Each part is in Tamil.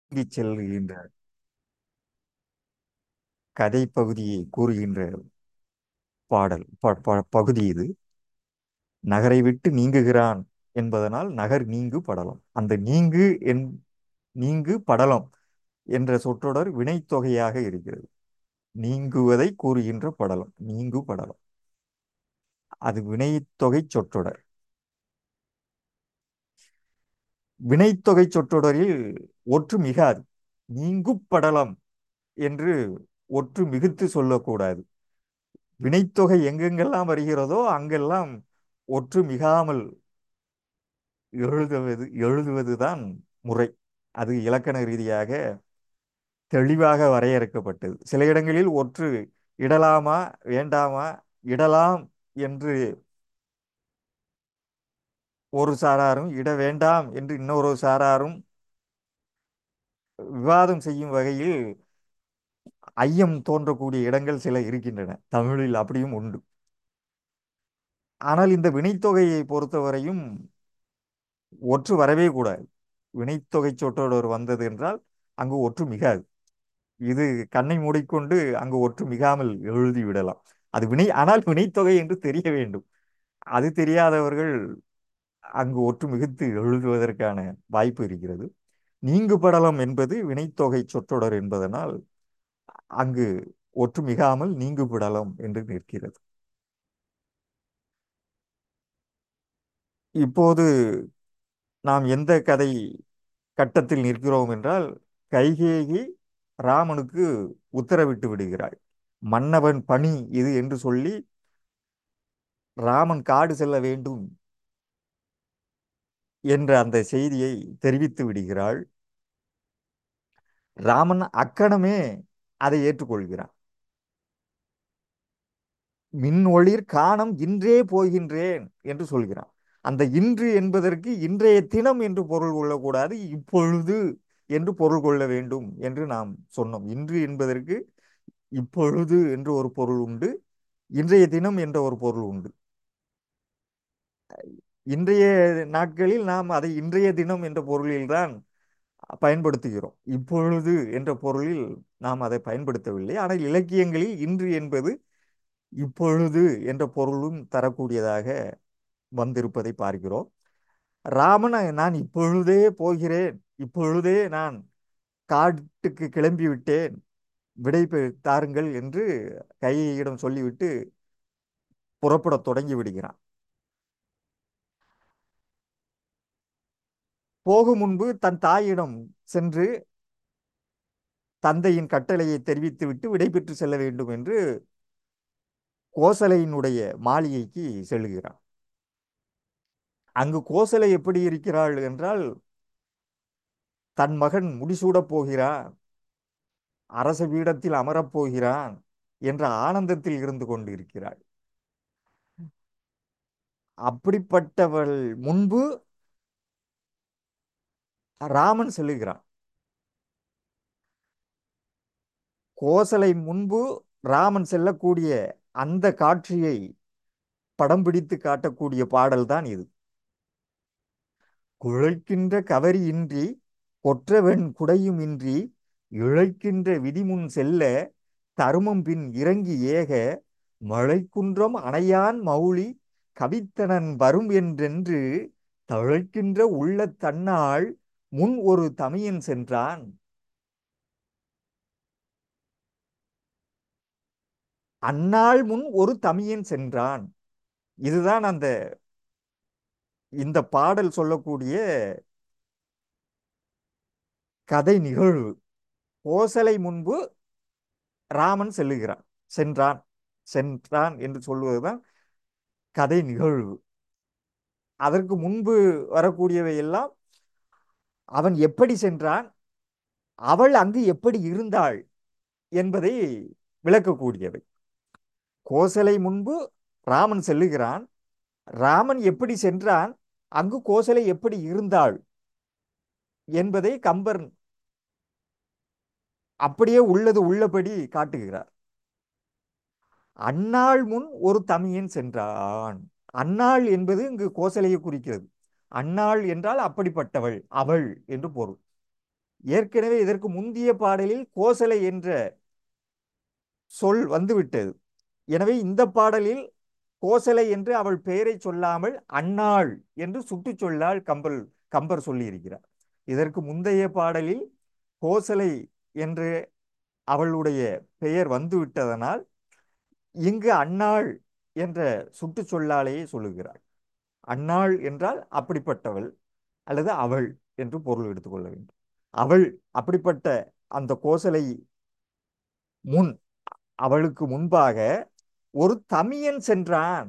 இங்கு செல்கின்ற கதை பகுதியை கூறுகின்ற பாடல் ப- ப- பகுதி இது நகரை விட்டு நீங்குகிறான் என்பதனால் நகர் நீங்கு படலம் அந்த நீங்கு என் நீங்கு படலம் என்ற சொற்றொடர் வினைத்தொகையாக இருக்கிறது நீங்குவதை கூறுகின்ற படலம் நீங்கு படலம் அது வினைத்தொகை சொற்றொடர் வினைத்தொகை சொற்றொடரில் ஒற்று மிகாது நீங்கு படலம் என்று ஒற்று மிகுத்து சொல்லக்கூடாது வினைத்தொகை எங்கெங்கெல்லாம் வருகிறதோ அங்கெல்லாம் ஒற்று மிகாமல் எழுதுவது எழுதுவதுதான் முறை அது இலக்கண ரீதியாக தெளிவாக வரையறுக்கப்பட்டது சில இடங்களில் ஒற்று இடலாமா வேண்டாமா இடலாம் என்று ஒரு சாராரும் இட வேண்டாம் என்று இன்னொரு சாராரும் விவாதம் செய்யும் வகையில் ஐயம் தோன்றக்கூடிய இடங்கள் சில இருக்கின்றன தமிழில் அப்படியும் உண்டு ஆனால் இந்த வினைத்தொகையை பொறுத்தவரையும் ஒற்று வரவே கூடாது வினைத்தொகை சொற்றொடர் வந்தது என்றால் அங்கு ஒற்று மிகாது இது கண்ணை மூடிக்கொண்டு அங்கு ஒற்று மிகாமல் எழுதி விடலாம் அது வினை ஆனால் வினைத்தொகை என்று தெரிய வேண்டும் அது தெரியாதவர்கள் அங்கு ஒற்று மிகுத்து எழுதுவதற்கான வாய்ப்பு இருக்கிறது நீங்கு படலம் என்பது வினைத்தொகை சொற்றொடர் என்பதனால் அங்கு ஒற்று மிகாமல் நீங்கு படலம் என்று நிற்கிறது இப்போது நாம் எந்த கதை கட்டத்தில் நிற்கிறோம் என்றால் கைகேயி ராமனுக்கு உத்தரவிட்டு விடுகிறாள் மன்னவன் பணி இது என்று சொல்லி ராமன் காடு செல்ல வேண்டும் என்ற அந்த செய்தியை தெரிவித்து விடுகிறாள் ராமன் அக்கணமே அதை ஏற்றுக்கொள்கிறான் மின் ஒளிர் காணம் இன்றே போகின்றேன் என்று சொல்கிறான் அந்த இன்று என்பதற்கு இன்றைய தினம் என்று பொருள் கொள்ளக்கூடாது இப்பொழுது என்று பொருள் கொள்ள வேண்டும் என்று நாம் சொன்னோம் இன்று என்பதற்கு இப்பொழுது என்று ஒரு பொருள் உண்டு இன்றைய தினம் என்ற ஒரு பொருள் உண்டு இன்றைய நாட்களில் நாம் அதை இன்றைய தினம் என்ற பொருளில்தான் பயன்படுத்துகிறோம் இப்பொழுது என்ற பொருளில் நாம் அதை பயன்படுத்தவில்லை ஆனால் இலக்கியங்களில் இன்று என்பது இப்பொழுது என்ற பொருளும் தரக்கூடியதாக வந்திருப்பதை பார்க்கிறோம் ராமன் நான் இப்பொழுதே போகிறேன் இப்பொழுதே நான் காட்டுக்கு கிளம்பி விட்டேன் விடை பெ- தாருங்கள் என்று கையிடம் சொல்லிவிட்டு புறப்படத் தொடங்கி விடுகிறான் போகும் முன்பு தன் தாயிடம் சென்று தந்தையின் கட்டளையை தெரிவித்துவிட்டு விடைபெற்று செல்ல வேண்டும் என்று கோசலையினுடைய மாளிகைக்கு செல்கிறான் அங்கு கோசலை எப்படி இருக்கிறாள் என்றால் தன் மகன் முடிசூடப் போகிறான் அரச பீடத்தில் அமரப் போகிறான் என்ற ஆனந்தத்தில் இருந்து கொண்டிருக்கிறாள் அப்படிப்பட்டவள் முன்பு ராமன் செல்லுகிறான் கோசலை முன்பு ராமன் செல்லக்கூடிய அந்த காட்சியை படம் பிடித்து காட்டக்கூடிய பாடல்தான் இது குழைக்கின்ற கவரி இன்றி கொற்றவன் குடையும் இன்றி இழைக்கின்ற விதிமுன் செல்ல தருமம் பின் இறங்கி ஏக மழைக்குன்றம் அணையான் மௌலி கவித்தனன் வரும் என்றென்று தழைக்கின்ற உள்ள தன்னாள் முன் ஒரு தமியன் சென்றான் அந்நாள் முன் ஒரு தமியன் சென்றான் இதுதான் அந்த இந்த பாடல் சொல்லக்கூடிய கதை நிகழ்வு கோசலை முன்பு ராமன் செல்லுகிறான் சென்றான் சென்றான் என்று சொல்வதுதான் கதை நிகழ்வு அதற்கு முன்பு வரக்கூடியவை எல்லாம் அவன் எப்படி சென்றான் அவள் அங்கு எப்படி இருந்தாள் என்பதை விளக்கக்கூடியவை கோசலை முன்பு ராமன் செல்லுகிறான் ராமன் எப்படி சென்றான் அங்கு கோசலை எப்படி இருந்தாள் என்பதை கம்பர் அப்படியே உள்ளது உள்ளபடி காட்டுகிறார் அந்நாள் முன் ஒரு தமியன் சென்றான் அந்நாள் என்பது இங்கு கோசலையை குறிக்கிறது அந்நாள் என்றால் அப்படிப்பட்டவள் அவள் என்று பொருள் ஏற்கனவே இதற்கு முந்திய பாடலில் கோசலை என்ற சொல் வந்துவிட்டது எனவே இந்த பாடலில் கோசலை என்று அவள் பெயரை சொல்லாமல் அன்னாள் என்று சுட்டுச் சொல்லால் கம்பர் கம்பர் சொல்லியிருக்கிறார் இதற்கு முந்தைய பாடலில் கோசலை என்று அவளுடைய பெயர் வந்துவிட்டதனால் இங்கு அன்னாள் என்ற சுட்டுச் சொல்லாலேயே சொல்லுகிறாள் அன்னாள் என்றால் அப்படிப்பட்டவள் அல்லது அவள் என்று பொருள் எடுத்துக்கொள்ள வேண்டும் அவள் அப்படிப்பட்ட அந்த கோசலை முன் அவளுக்கு முன்பாக ஒரு தமியன் சென்றான்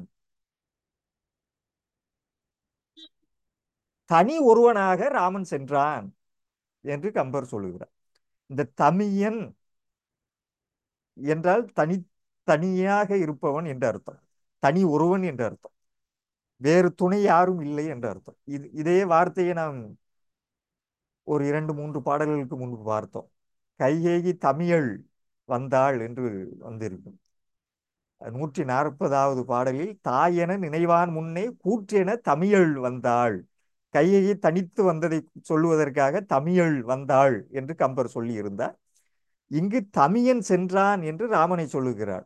தனி ஒருவனாக ராமன் சென்றான் என்று கம்பர் சொல்லுகிறார் இந்த தமியன் என்றால் தனி தனியாக இருப்பவன் என்று அர்த்தம் தனி ஒருவன் என்று அர்த்தம் வேறு துணை யாரும் இல்லை என்று அர்த்தம் இது இதே வார்த்தையை நாம் ஒரு இரண்டு மூன்று பாடல்களுக்கு முன்பு பார்த்தோம் கைகேகி தமிழ் வந்தாள் என்று வந்திருக்கும் நூற்றி நாற்பதாவது பாடலில் தாயென நினைவான் முன்னே கூற்றென தமிழ் வந்தாள் கையை தனித்து வந்ததை சொல்லுவதற்காக தமிழ் வந்தாள் என்று கம்பர் சொல்லியிருந்தார் இங்கு தமியன் சென்றான் என்று ராமனை சொல்லுகிறார்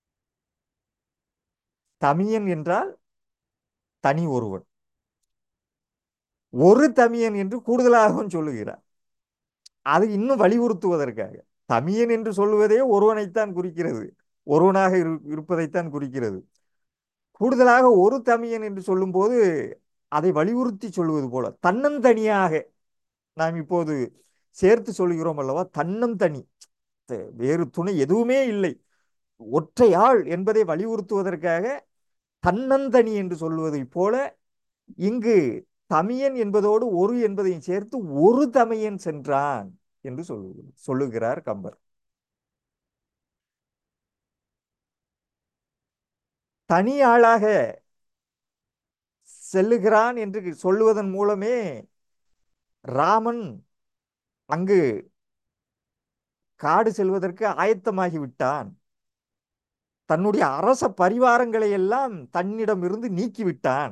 தமியன் என்றால் தனி ஒருவன் ஒரு தமியன் என்று கூடுதலாகவும் சொல்லுகிறார் அது இன்னும் வலியுறுத்துவதற்காக தமியன் என்று சொல்லுவதே ஒருவனைத்தான் குறிக்கிறது ஒருவனாக இரு இருப்பதைத்தான் குறிக்கிறது கூடுதலாக ஒரு தமியன் என்று சொல்லும்போது அதை வலியுறுத்தி சொல்லுவது போல தன்னந்தனியாக நாம் இப்போது சேர்த்து சொல்கிறோம் அல்லவா தன்னந்தனி வேறு துணை எதுவுமே இல்லை ஒற்றையாள் என்பதை வலியுறுத்துவதற்காக தன்னந்தனி என்று சொல்வதைப் போல இங்கு தமியன் என்பதோடு ஒரு என்பதையும் சேர்த்து ஒரு தமியன் சென்றான் என்று சொல்லு சொல்லுகிறார் கம்பர் தனி ஆளாக செல்லுகிறான் என்று சொல்லுவதன் மூலமே ராமன் அங்கு காடு செல்வதற்கு ஆயத்தமாகி விட்டான் தன்னுடைய அரச பரிவாரங்களை எல்லாம் தன்னிடம் இருந்து நீக்கிவிட்டான்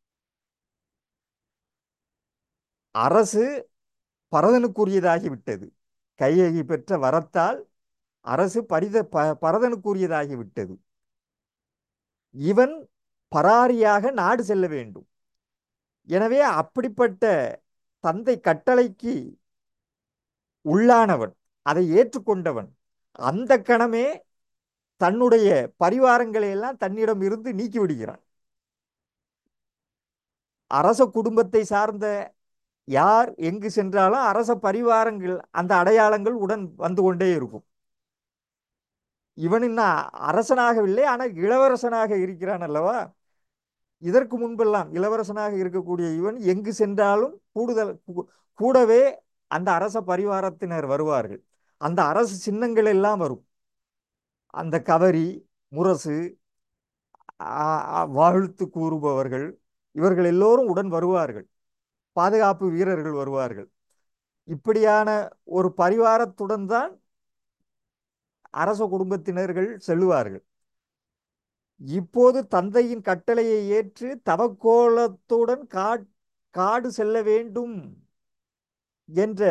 அரசு பரதனுக்குரியதாகிவிட்டது கையகி பெற்ற வரத்தால் அரசு பரித ப பரதனுக்குரியதாகிவிட்டது இவன் பராரியாக நாடு செல்ல வேண்டும் எனவே அப்படிப்பட்ட தந்தை கட்டளைக்கு உள்ளானவன் அதை ஏற்றுக்கொண்டவன் அந்த கணமே தன்னுடைய பரிவாரங்களை எல்லாம் தன்னிடம் இருந்து நீக்கி விடுகிறான் அரச குடும்பத்தை சார்ந்த யார் எங்கு சென்றாலும் அரச பரிவாரங்கள் அந்த அடையாளங்கள் உடன் வந்து கொண்டே இருக்கும் இவன் இன்னும் அரசனாகவில்லை ஆனால் இளவரசனாக இருக்கிறான் அல்லவா இதற்கு முன்பெல்லாம் இளவரசனாக இருக்கக்கூடிய இவன் எங்கு சென்றாலும் கூடுதல் கூடவே அந்த அரச பரிவாரத்தினர் வருவார்கள் அந்த அரசு சின்னங்கள் எல்லாம் வரும் அந்த கவரி முரசு வாழ்த்து கூறுபவர்கள் இவர்கள் எல்லோரும் உடன் வருவார்கள் பாதுகாப்பு வீரர்கள் வருவார்கள் இப்படியான ஒரு பரிவாரத்துடன் தான் அரச குடும்பத்தினர்கள் செல்லுவார்கள் இப்போது தந்தையின் கட்டளையை ஏற்று தவக்கோலத்துடன் காடு செல்ல வேண்டும் என்ற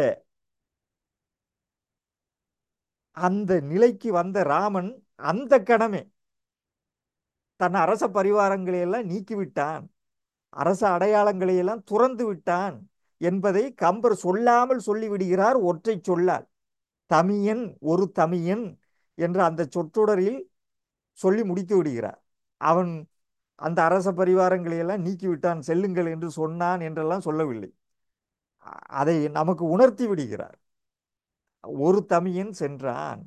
அந்த நிலைக்கு வந்த ராமன் அந்த கணமே தன் அரச பரிவாரங்களை எல்லாம் நீக்கிவிட்டான் அரச அடையாளங்களை எல்லாம் துறந்து விட்டான் என்பதை கம்பர் சொல்லாமல் சொல்லிவிடுகிறார் ஒற்றை சொல்லால் தமியன் ஒரு தமியன் என்ற அந்த சொற்றொடரில் சொல்லி முடித்து விடுகிறார் அவன் அந்த அரச பரிவாரங்களை எல்லாம் நீக்கிவிட்டான் செல்லுங்கள் என்று சொன்னான் என்றெல்லாம் சொல்லவில்லை அதை நமக்கு உணர்த்தி விடுகிறார் ஒரு தமியன் சென்றான்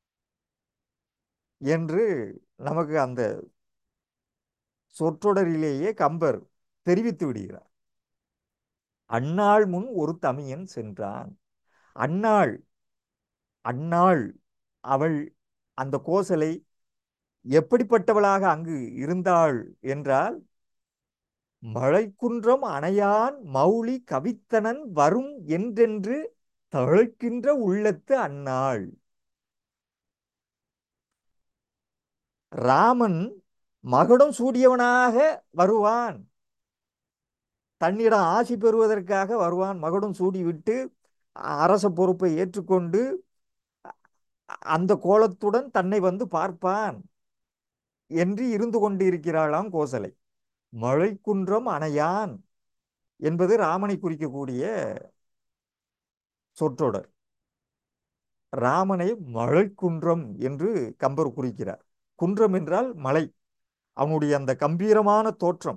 என்று நமக்கு அந்த சொற்றொடரிலேயே கம்பர் தெரிவித்து விடுகிறார் அன்னாள் முன் ஒரு தமியன் சென்றான் அன்னாள் அன்னாள் அவள் அந்த கோசலை எப்படிப்பட்டவளாக அங்கு இருந்தாள் என்றால் மழைக்குன்றம் அணையான் மௌலி கவித்தனன் வரும் என்றென்று தழைக்கின்ற உள்ளத்து அன்னாள் ராமன் மகுடம் சூடியவனாக வருவான் தன்னிடம் ஆசி பெறுவதற்காக வருவான் மகுடம் சூடிவிட்டு அரச பொறுப்பை ஏற்றுக்கொண்டு அந்த கோலத்துடன் தன்னை வந்து பார்ப்பான் என்று இருந்து கொண்டிருக்கிறாளாம் கோசலை மழைக்குன்றம் அணையான் என்பது ராமனை குறிக்கக்கூடிய சொற்றொடர் ராமனை மழைக்குன்றம் என்று கம்பர் குறிக்கிறார் குன்றம் என்றால் மலை அவனுடைய அந்த கம்பீரமான தோற்றம்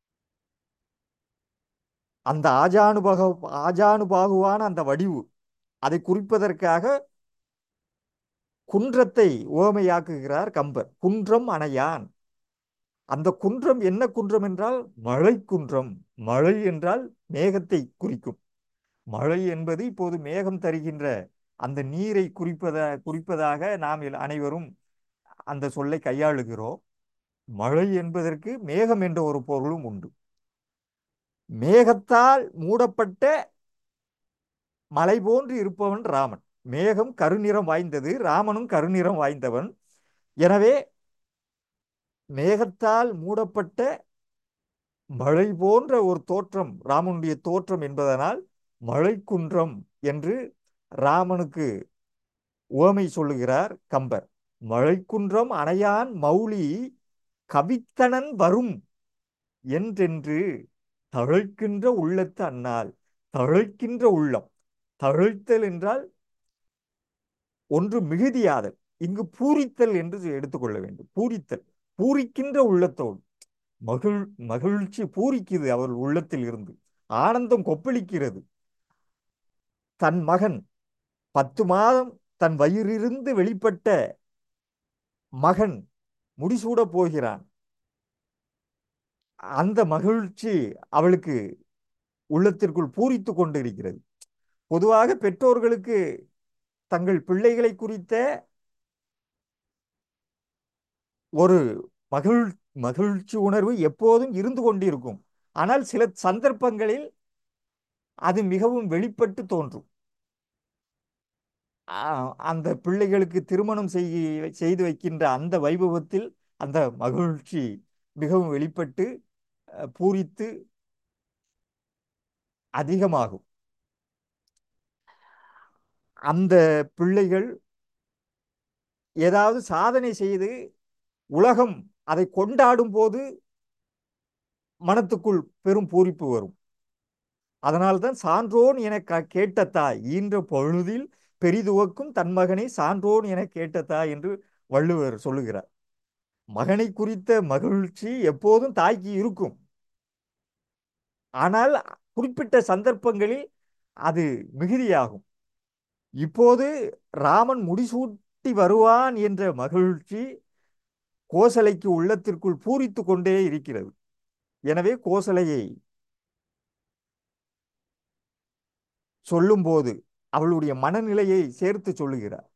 அந்த ஆஜானுபக ஆஜானுபாகுவான அந்த வடிவு அதை குறிப்பதற்காக குன்றத்தை உவமையாக்குகிறார் கம்பர் குன்றம் அணையான் அந்த குன்றம் என்ன குன்றம் என்றால் மழை குன்றம் மழை என்றால் மேகத்தை குறிக்கும் மழை என்பது இப்போது மேகம் தருகின்ற அந்த நீரை குறிப்பதா குறிப்பதாக நாம் எல்- அனைவரும் அந்த சொல்லை கையாளுகிறோம் மழை என்பதற்கு மேகம் என்ற ஒரு பொருளும் உண்டு மேகத்தால் மூடப்பட்ட மலை போன்று இருப்பவன் ராமன் மேகம் கருநிறம் வாய்ந்தது ராமனும் கருநிறம் வாய்ந்தவன் எனவே மேகத்தால் மூடப்பட்ட மழை போன்ற ஒரு தோற்றம் ராமனுடைய தோற்றம் என்பதனால் மழைக்குன்றம் என்று ராமனுக்கு உவமை சொல்லுகிறார் கம்பர் மழைக்குன்றம் அணையான் மௌலி கவித்தனன் வரும் என்றென்று தழைக்கின்ற உள்ளத்து அண்ணால் தழைக்கின்ற உள்ளம் தழைத்தல் என்றால் ஒன்று மிகுதியாதல் இங்கு பூரித்தல் என்று எடுத்துக்கொள்ள வேண்டும் பூரித்தல் பூரிக்கின்ற உள்ளத்தோடு மகிழ் மகிழ்ச்சி பூரிக்குது அவர் உள்ளத்தில் இருந்து ஆனந்தம் கொப்பளிக்கிறது தன் மகன் பத்து மாதம் தன் வயிறிலிருந்து வெளிப்பட்ட மகன் முடிசூட போகிறான் அந்த மகிழ்ச்சி அவளுக்கு உள்ளத்திற்குள் பூரித்து கொண்டிருக்கிறது பொதுவாக பெற்றோர்களுக்கு தங்கள் பிள்ளைகளை குறித்த ஒரு மகிழ் மகிழ்ச்சி உணர்வு எப்போதும் இருந்து கொண்டிருக்கும் ஆனால் சில சந்தர்ப்பங்களில் அது மிகவும் வெளிப்பட்டு தோன்றும் ஆ- அந்த பிள்ளைகளுக்கு திருமணம் செய்ய செய்து வைக்கின்ற அந்த வைபவத்தில் அந்த மகிழ்ச்சி மிகவும் வெளிப்பட்டு அஹ், பூரித்து அதிகமாகும் அந்த பிள்ளைகள் ஏதாவது சாதனை செய்து உலகம் அதை கொண்டாடும் போது மனத்துக்குள் பெரும் பூரிப்பு வரும் அதனால்தான் சான்றோன் என க- கேட்ட தாய் ஈன்ற பொழுதில் பெரிதுவக்கும் தன் மகனை சான்றோன் என கேட்ட தாய் என்று வள்ளுவர் சொல்லுகிறார் மகனை குறித்த மகிழ்ச்சி எப்போதும் தாய்க்கு இருக்கும் ஆனால் குறிப்பிட்ட சந்தர்ப்பங்களில் அது மிகுதியாகும் இப்போது ராமன் முடிசூட்டி வருவான் என்ற மகிழ்ச்சி கோசலைக்கு உள்ளத்திற்குள் பூரித்து கொண்டே இருக்கிறது எனவே கோசலையை சொல்லும்போது அவளுடைய மனநிலையை சேர்த்து சொல்லுகிறார்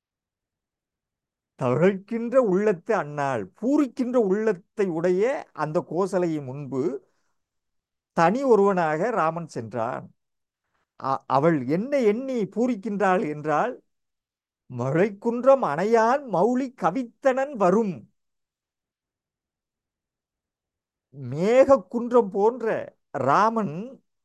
தழைக்கின்ற உள்ளத்து அன்னாள் பூரிக்கின்ற உள்ளத்தை உடைய அந்த கோசலையை முன்பு தனி ஒருவனாக ராமன் சென்றான் அ- அவள் என்ன எண்ணி பூரிக்கின்றாள் என்றால் மழைக்குன்றம் அணையான் மௌலி கவித்தனன் வரும் மேகக் குன்றம் போன்ற ராமன்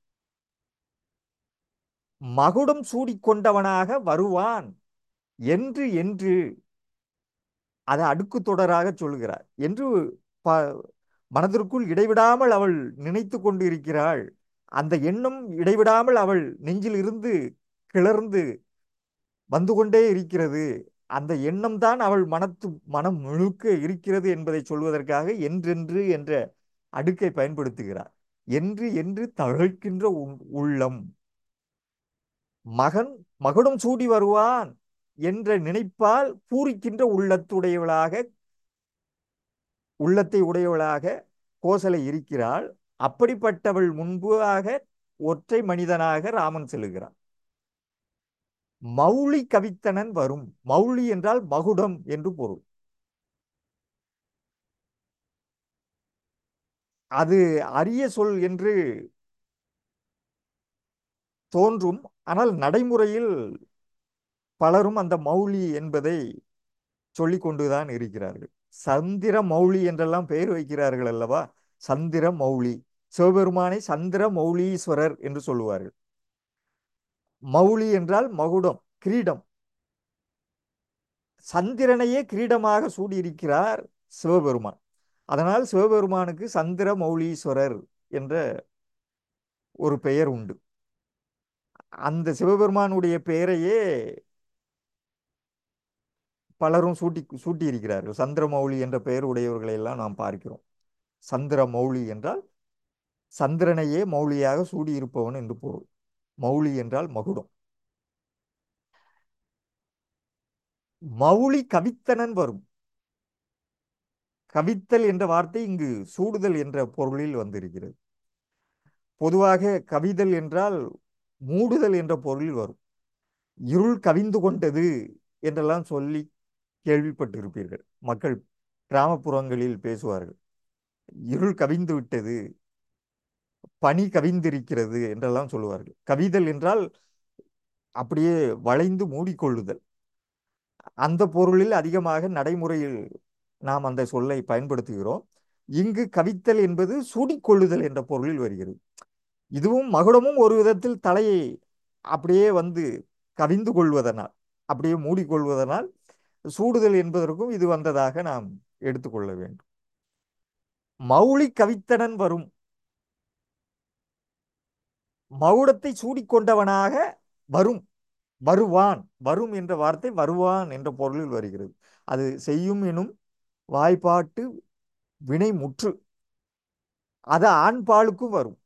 மகுடம் சூடிக்கொண்டவனாக வருவான் என்று என்று அதை அடுக்கு தொடராக சொல்கிறார் என்று ப மனதிற்குள் இடைவிடாமல் அவள் நினைத்து கொண்டு இருக்கிறாள் அந்த எண்ணம் இடைவிடாமல் அவள் நெஞ்சில் இருந்து கிளர்ந்து வந்து கொண்டே இருக்கிறது அந்த எண்ணம் தான் அவள் மனத்து மனம் முழுக்க இருக்கிறது என்பதை சொல்வதற்காக என்றென்று என்ற அடுக்கை பயன்படுத்துகிறார் என்று என்று தழைக்கின்ற உள்- உள்ளம் மகன் மகுடம் சூடி வருவான் என்ற நினைப்பால் பூரிக்கின்ற உள்ளத்துடையவளாக உள்ளத்தை உடையவளாக கோசலை இருக்கிறாள் அப்படிப்பட்டவள் முன்பாக ஒற்றை மனிதனாக ராமன் செல்லுகிறான் மௌலி கவித்தனன் வரும் மௌலி என்றால் மகுடம் என்று பொருள் அது அரிய சொல் என்று தோன்றும் ஆனால் நடைமுறையில் பலரும் அந்த மௌலி என்பதை சொல்லிக் கொண்டுதான் இருக்கிறார்கள் சந்திர மௌலி என்றெல்லாம் பெயர் வைக்கிறார்கள் அல்லவா சந்திர மௌலி சிவபெருமானை சந்திர மௌலீஸ்வரர் என்று சொல்லுவார்கள் மௌலி என்றால் மகுடம் கிரீடம் சந்திரனையே கிரீடமாக சூடியிருக்கிறார் சிவபெருமான் அதனால் சிவபெருமானுக்கு சந்திர மௌலீஸ்வரர் என்ற ஒரு பெயர் உண்டு அந்த சிவபெருமானுடைய பெயரையே பலரும் சூட்டி சூட்டியிருக்கிறார்கள் சந்திரமௌலி என்ற பெயர் உடையவர்களை எல்லாம் நாம் பார்க்கிறோம் சந்திர மௌலி என்றால் சந்திரனையே மௌலியாக சூடியிருப்பவன் என்று பொருள் மௌலி என்றால் மகுடம் மௌலி கவித்தனன் வரும் கவித்தல் என்ற வார்த்தை இங்கு சூடுதல் என்ற பொருளில் வந்திருக்கிறது பொதுவாக கவிதல் என்றால் மூடுதல் என்ற பொருளில் வரும் இருள் கவிந்து கொண்டது என்றெல்லாம் சொல்லி கேள்விப்பட்டிருப்பீர்கள் மக்கள் கிராமப்புறங்களில் பேசுவார்கள் இருள் கவிந்து விட்டது பனி கவிந்திருக்கிறது என்றெல்லாம் சொல்லுவார்கள் கவிதல் என்றால் அப்படியே வளைந்து மூடிக்கொள்ளுதல் அந்த பொருளில் அதிகமாக நடைமுறையில் நாம் அந்த சொல்லை பயன்படுத்துகிறோம் இங்கு கவித்தல் என்பது சூடிக்கொள்ளுதல் என்ற பொருளில் வருகிறது இதுவும் மகுடமும் ஒரு விதத்தில் தலையை அப்படியே வந்து கவிந்து கொள்வதனால் அப்படியே மூடிக்கொள்வதனால் சூடுதல் என்பதற்கும் இது வந்ததாக நாம் எடுத்துக்கொள்ள வேண்டும் மௌலி கவித்தனன் வரும் மகுடத்தை சூடிக்கொண்டவனாக வரும் வருவான் வரும் என்ற வார்த்தை வருவான் என்ற பொருளில் வருகிறது அது செய்யும் எனும் வாய்ப்பாட்டு வினை முற்று அது ஆண்பாலுக்கும் வரும்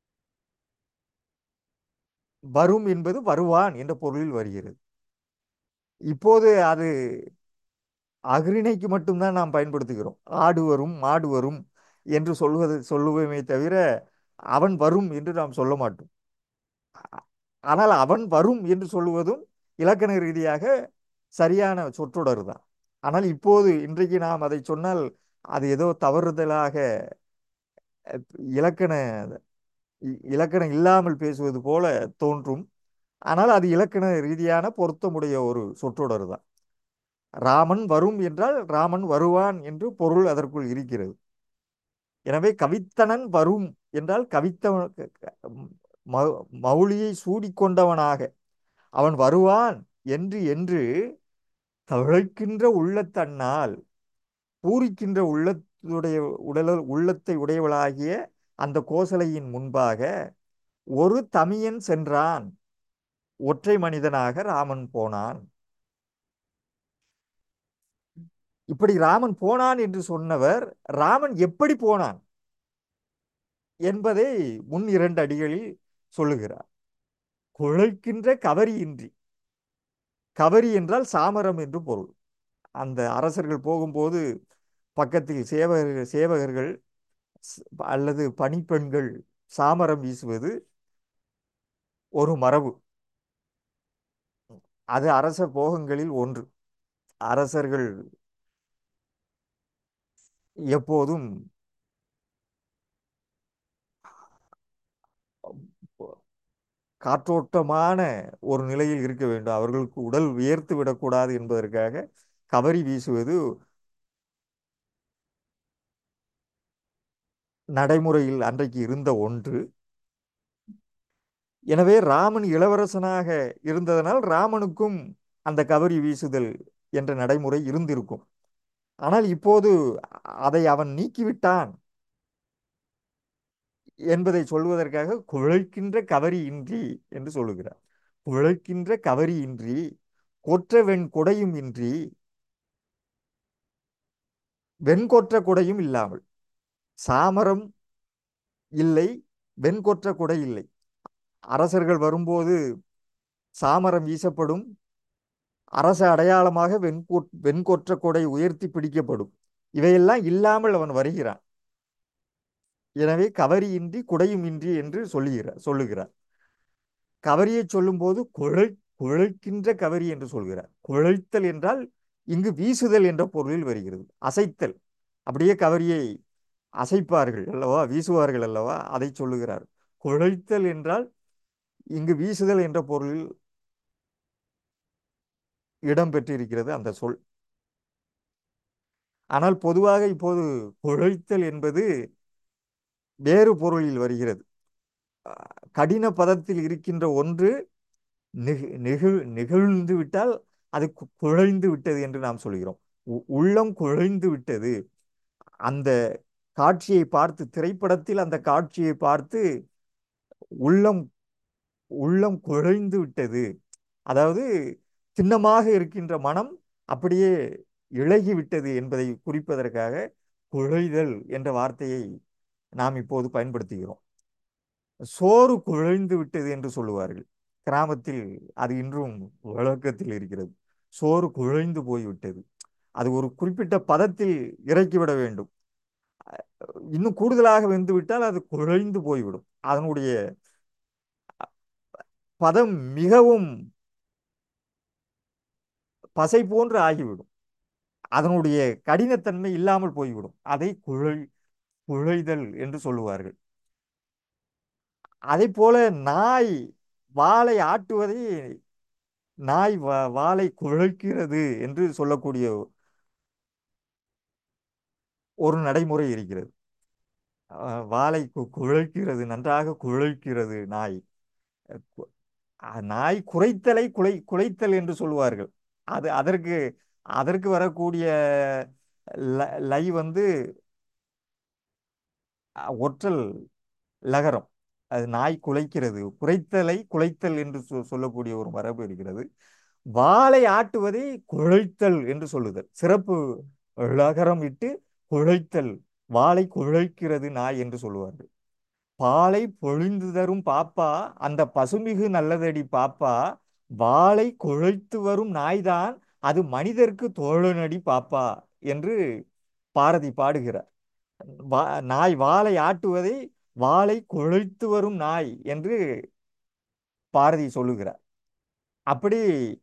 வரும் என்பது வருவான் என்ற பொருளில் வருகிறது இப்போது அது அஃறிணைக்கு மட்டும்தான் நாம் பயன்படுத்துகிறோம் ஆடு வரும் மாடு வரும் என்று சொல்வது சொல்லுவோமே தவிர அவன் வரும் என்று நாம் சொல்ல மாட்டோம் ஆனால் அவன் வரும் என்று சொல்லுவதும் இலக்கண ரீதியாக சரியான சொற்றொடர் தான் ஆனால் இப்போது இன்றைக்கு நாம் அதை சொன்னால் அது ஏதோ தவறுதலாக இலக்கண இலக்கணம் இல்லாமல் பேசுவது போல தோன்றும் ஆனால் அது இலக்கண ரீதியான பொருத்தமுடைய ஒரு சொற்றொடர் தான் ராமன் வரும் என்றால் ராமன் வருவான் என்று பொருள் அதற்குள் இருக்கிறது எனவே கவித்தனன் வரும் என்றால் கவித்தவன் மௌலியை சூடிக்கொண்டவனாக அவன் வருவான் என்று என்று தழைக்கின்ற உள்ளத்தன்னால் பூரிக்கின்ற உள்ளத்துடைய உடல உள்ளத்தை உடையவளாகிய அந்த கோசலையின் முன்பாக ஒரு தமியன் சென்றான் ஒற்றை மனிதனாக ராமன் போனான் இப்படி ராமன் போனான் என்று சொன்னவர் ராமன் எப்படி போனான் என்பதை முன் இரண்டு அடிகளில் சொல்லுகிறார் குழைக்கின்ற கவரியின்றி கவரி என்றால் சாமரம் என்று பொருள் அந்த அரசர்கள் போகும்போது பக்கத்தில் சேவகர்கள் சேவகர்கள் அல்லது பணிப்பெண்கள் சாமரம் வீசுவது ஒரு மரபு அது அரச போகங்களில் ஒன்று அரசர்கள் எப்போதும் காற்றோட்டமான ஒரு நிலையில் இருக்க வேண்டும் அவர்களுக்கு உடல் வியர்த்து விடக்கூடாது என்பதற்காக கவரி வீசுவது நடைமுறையில் அன்றைக்கு இருந்த ஒன்று எனவே ராமன் இளவரசனாக இருந்ததனால் ராமனுக்கும் அந்த கவரி வீசுதல் என்ற நடைமுறை இருந்திருக்கும் ஆனால் இப்போது அதை அவன் நீக்கிவிட்டான் என்பதை சொல்வதற்காக குழைக்கின்ற கவரி இன்றி என்று சொல்லுகிறார் குழைக்கின்ற கவரி இன்றி கொற்ற வெண் கொடையும் இன்றி வெண்கொற்ற குடையும் இல்லாமல் சாமரம் இல்லை வெண்கொற்ற குடை இல்லை அரசர்கள் வரும்போது சாமரம் வீசப்படும் அரச அடையாளமாக வெண்கொ வெண்கொற்ற கொடை உயர்த்தி பிடிக்கப்படும் இவையெல்லாம் இல்லாமல் அவன் வருகிறான் எனவே கவரியின்றி குடையும் இன்றி என்று சொல்லுகிறார் சொல்லுகிறார் கவரியை சொல்லும்போது குழை குழைக்கின்ற கவரி என்று சொல்கிறார் குழைத்தல் என்றால் இங்கு வீசுதல் என்ற பொருளில் வருகிறது அசைத்தல் அப்படியே கவரியை அசைப்பார்கள் அல்லவா வீசுவார்கள் அல்லவா அதை சொல்லுகிறார் குழைத்தல் என்றால் இங்கு வீசுதல் என்ற பொருளில் இடம் பெற்றிருக்கிறது அந்த சொல் ஆனால் பொதுவாக இப்போது குழைத்தல் என்பது வேறு பொருளில் வருகிறது கடின பதத்தில் இருக்கின்ற ஒன்று நிக நெகிழ் நெகிழ்ந்து விட்டால் அது கு- குழைந்து விட்டது என்று நாம் சொல்கிறோம் உ- உள்ளம் குழைந்து விட்டது அந்த காட்சியை பார்த்து திரைப்படத்தில் அந்த காட்சியை பார்த்து உள்ளம் உள்ளம் குழைந்து விட்டது அதாவது சின்னமாக இருக்கின்ற மனம் அப்படியே இளகி விட்டது என்பதை குறிப்பதற்காக குழைதல் என்ற வார்த்தையை நாம் இப்போது பயன்படுத்துகிறோம் சோறு குழைந்து விட்டது என்று சொல்லுவார்கள் கிராமத்தில் அது இன்றும் வழக்கத்தில் இருக்கிறது சோறு குழைந்து போய்விட்டது அது ஒரு குறிப்பிட்ட பதத்தில் இறக்கிவிட வேண்டும் இன்னும் கூடுதலாக வெந்து விட்டால் அது குழைந்து போய்விடும் அதனுடைய பதம் மிகவும் பசை போன்று ஆகிவிடும் அதனுடைய கடினத்தன்மை இல்லாமல் போய்விடும் அதை குழை குழைதல் என்று சொல்லுவார்கள் அதை போல நாய் வாலை ஆட்டுவதை நாய் வா- வாலை குழைக்கிறது என்று சொல்லக்கூடிய ஒரு நடைமுறை இருக்கிறது அஹ் வாலை கு- குழைக்கிறது நன்றாக குழைக்கிறது நாய் அஹ் கு- அஹ் நாய் குறைத்தலை குலை குலைத்தல் என்று சொல்லுவார்கள் அது அதற்கு அதற்கு வரக்கூடிய ல- லை வந்து அஹ், ஒற்றல் லகரம் அது நாய் குலைக்கிறது குறைத்தலை குலைத்தல் என்று சொ- சொல்லக்கூடிய ஒரு மரபு இருக்கிறது வாலை ஆட்டுவதை குழைத்தல் என்று சொல்லுதல் சிறப்பு லகரம் இட்டு குழைத்தல் வாளை குழைக்கிறது நாய் என்று சொல்லுவார்கள் பாலை பொழிந்து தரும் பாப்பா அந்த பசுமிகு நல்லதடி பாப்பா வாளை குழைத்து வரும் நாய்தான் அது மனிதர்க்கு தோழனடி பாப்பா என்று பாரதி பாடுகிறார் வா நாய் வாளை ஆட்டுவதை வாளை குழைத்து வரும் நாய் என்று பாரதி சொல்லுகிறார் அப்படி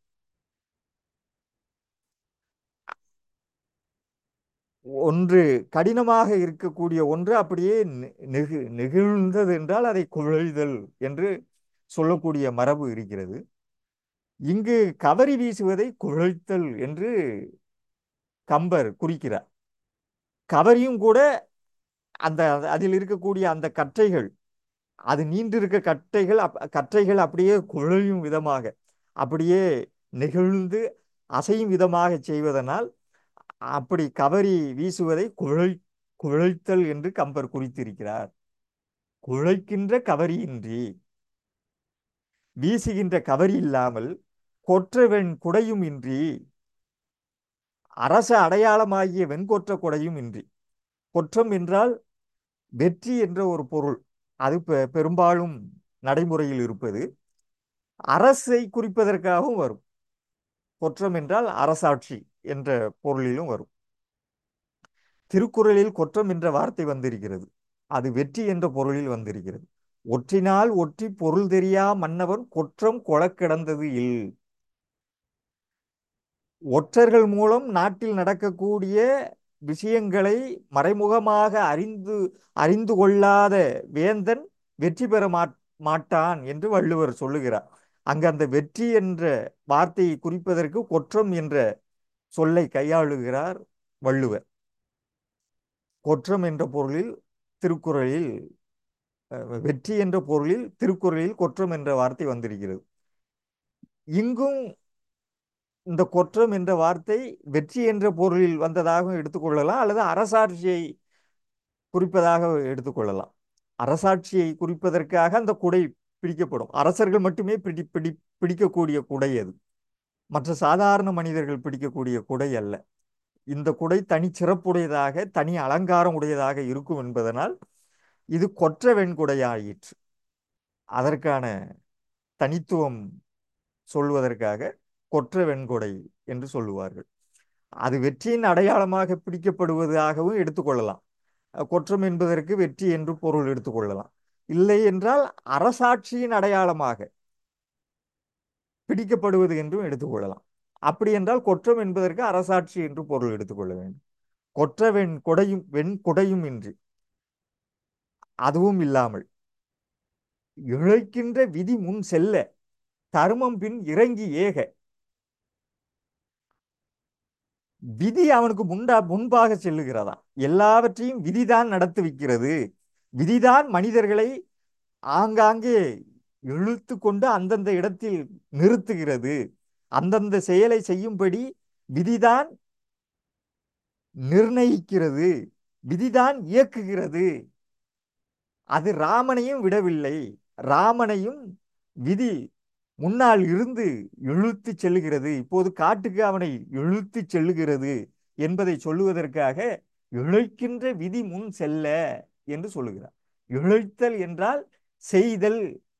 ஒன்று கடினமாக இருக்கக்கூடிய ஒன்று அப்படியே நெ- நெகு நெகிழ்ந்தது என்றால் அதை குழைதல் என்று சொல்லக்கூடிய மரபு இருக்கிறது இங்கு கவரி வீசுவதை குழைத்தல் என்று கம்பர் குறிக்கிறார் கவரியும் கூட அந்த அதில் இருக்கக்கூடிய அந்த கற்றைகள் அது நீண்டிருக்க கட்டைகள் அப்- கற்றைகள் அப்படியே குழையும் விதமாக அப்படியே நெகிழ்ந்து அசையும் விதமாக செய்வதனால் அப்படி கவரி வீசுவதை குழை குழைத்தல் என்று கம்பர் குறித்திருக்கிறார் குழைக்கின்ற கவரியின்றி வீசுகின்ற கவரி இல்லாமல் கொற்றவெண் குடையும் இன்றி அரச அடையாளமாகிய வெண்கொற்ற குடையும் இன்றி கொற்றம் என்றால் வெற்றி என்ற ஒரு பொருள் அது பெ- பெரும்பாலும் நடைமுறையில் இருப்பது அரசை குறிப்பதற்காகவும் வரும் கொற்றம் என்றால் அரசாட்சி என்ற பொருளிலும் வரும் திருக்குறளில் கொற்றம் என்ற வார்த்தை வந்திருக்கிறது அது வெற்றி என்ற பொருளில் வந்திருக்கிறது ஒற்றினால் ஒற்றி பொருள் தெரியா மன்னவன் கொற்றம் கொளக் கிடந்தது இல் ஒற்றர்கள் மூலம் நாட்டில் நடக்கக்கூடிய விஷயங்களை மறைமுகமாக அறிந்து அறிந்து கொள்ளாத வேந்தன் வெற்றி பெற மாட்- மாட்டான் என்று வள்ளுவர் சொல்லுகிறார் அங்கு அந்த வெற்றி என்ற வார்த்தையை குறிப்பதற்கு கொற்றம் என்ற சொல்லை கையாளுகிறார் வள்ளுவர் கொற்றம் என்ற பொருளில் திருக்குறளில் அஹ், வெற்றி என்ற பொருளில் திருக்குறளில் கொற்றம் என்ற வார்த்தை வந்திருக்கிறது இங்கும் இந்த கொற்றம் என்ற வார்த்தை வெற்றி என்ற பொருளில் வந்ததாக எடுத்துக்கொள்ளலாம் அல்லது அரசாட்சியை குறிப்பதாக எடுத்துக்கொள்ளலாம் அரசாட்சியை குறிப்பதற்காக அந்த குடை பிடிக்கப்படும் அரசர்கள் மட்டுமே பிடி பிடி பிடிக்கக்கூடிய குடை அது மற்ற சாதாரண மனிதர்கள் பிடிக்கக்கூடிய குடை அல்ல இந்த குடை தனி சிறப்புடையதாக தனி அலங்காரம் உடையதாக இருக்கும் என்பதனால் இது கொற்ற வெண்குடையாயிற்று அதற்கான தனித்துவம் சொல்வதற்காக கொற்ற வெண்குடை என்று சொல்லுவார்கள் அது வெற்றியின் அடையாளமாக பிடிக்கப்படுவதாகவும் எடுத்துக்கொள்ளலாம் அஹ் கொற்றம் என்பதற்கு வெற்றி என்று பொருள் எடுத்துக்கொள்ளலாம் இல்லை என்றால் அரசாட்சியின் அடையாளமாக பிடிக்கப்படுவது என்றும் எடுத்துக்கொள்ளலாம் அப்படி என்றால் கொற்றம் என்பதற்கு அரசாட்சி என்று பொருள் எடுத்துக்கொள்ள வேண்டும் கொற்ற வெண் கொடையும் வெண் குடையும் இன்றி அதுவும் இல்லாமல் இழைக்கின்ற விதி முன் செல்ல தர்மம் பின் இறங்கி ஏக விதி அவனுக்கு முண்டா முன்பாக செல்லுகிறதா எல்லாவற்றையும் விதிதான் நடத்துவிக்கிறது விதிதான் மனிதர்களை ஆங்காங்கே இழுத்து கொண்டு அந்தந்த இடத்தில் நிறுத்துகிறது அந்தந்த செயலை செய்யும்படி விதிதான் நிர்ணயிக்கிறது விதிதான் இயக்குகிறது அது ராமனையும் விடவில்லை ராமனையும் விதி முன்னால் இருந்து இழுத்து செல்லுகிறது இப்போது காட்டுக்கு அவனை இழுத்து செல்லுகிறது என்பதை சொல்லுவதற்காக இழைக்கின்ற விதி முன் செல்ல என்று சொல்லுகிறார் இழைத்தல் என்றால் செய்தல்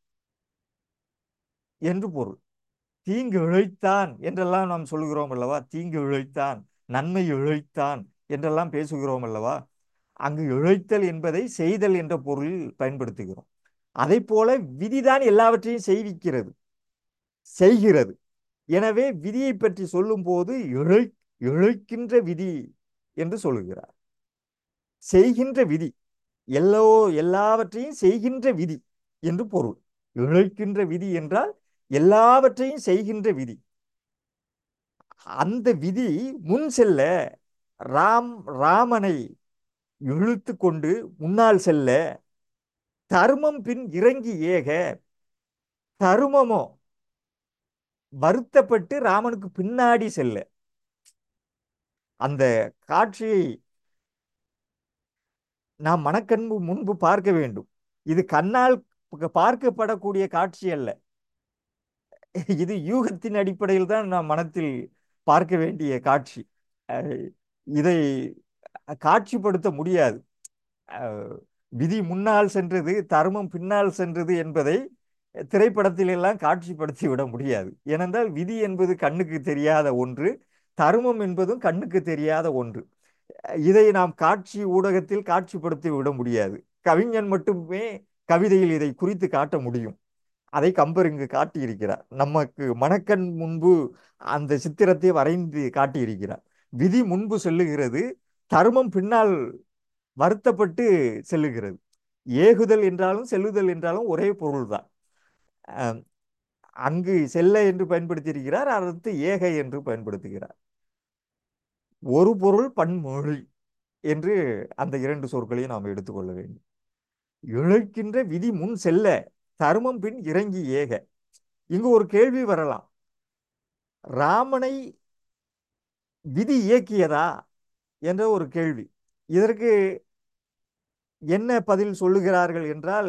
என்று பொருள் தீங்கு இழைத்தான் என்றெல்லாம் நாம் சொல்லுகிறோம் அல்லவா தீங்கு இழைத்தான் நன்மை இழைத்தான் என்றெல்லாம் பேசுகிறோம் அல்லவா அங்கு இழைத்தல் என்பதை செய்தல் என்ற பொருளில் பயன்படுத்துகிறோம் அதை போல விதிதான் எல்லாவற்றையும் செய்விக்கிறது செய்கிறது எனவே விதியை பற்றி சொல்லும்போது இழை இழைக்கின்ற விதி என்று சொல்லுகிறார் செய்கின்ற விதி எல்லோ எல்லாவற்றையும் செய்கின்ற விதி என்று பொருள் இழைக்கின்ற விதி என்றால் எல்லாவற்றையும் செய்கின்ற விதி அந்த விதி முன் செல்ல ராம் ராமனை இழுத்து கொண்டு முன்னால் செல்ல தருமம் பின் இறங்கி ஏக தருமமோ வருத்தப்பட்டு ராமனுக்கு பின்னாடி செல்ல அந்த காட்சியை நாம் மனக்கண்பு முன்பு பார்க்க வேண்டும் இது கண்ணால் பார்க்கப்படக்கூடிய காட்சி அல்ல இது யூகத்தின் அடிப்படையில் தான் நாம் மனத்தில் பார்க்க வேண்டிய காட்சி இதை காட்சிப்படுத்த முடியாது விதி முன்னால் சென்றது தர்மம் பின்னால் சென்றது என்பதை திரைப்படத்தில் எல்லாம் காட்சிப்படுத்தி விட முடியாது ஏனென்றால் விதி என்பது கண்ணுக்கு தெரியாத ஒன்று தருமம் என்பதும் கண்ணுக்கு தெரியாத ஒன்று இதை நாம் காட்சி ஊடகத்தில் காட்சிப்படுத்தி விட முடியாது கவிஞன் மட்டுமே கவிதையில் இதை குறித்து காட்ட முடியும் அதை கம்பர் இங்கு காட்டியிருக்கிறார் நமக்கு மணக்கண் முன்பு அந்த சித்திரத்தை வரைந்து காட்டியிருக்கிறார் விதி முன்பு செல்லுகிறது தருமம் பின்னால் வருத்தப்பட்டு செல்லுகிறது ஏகுதல் என்றாலும் செல்லுதல் என்றாலும் ஒரே பொருள்தான் அங்கு செல்ல என்று பயன்படுத்தியிருக்கிறார் அடுத்து ஏக என்று பயன்படுத்துகிறார் ஒரு பொருள் பன்மொழி என்று அந்த இரண்டு சொற்களையும் நாம் எடுத்துக்கொள்ள வேண்டும் இழைக்கின்ற விதி முன் செல்ல தருமம் பின் இறங்கி ஏக இங்கு ஒரு கேள்வி வரலாம் ராமனை விதி இயக்கியதா என்ற ஒரு கேள்வி இதற்கு என்ன பதில் சொல்லுகிறார்கள் என்றால்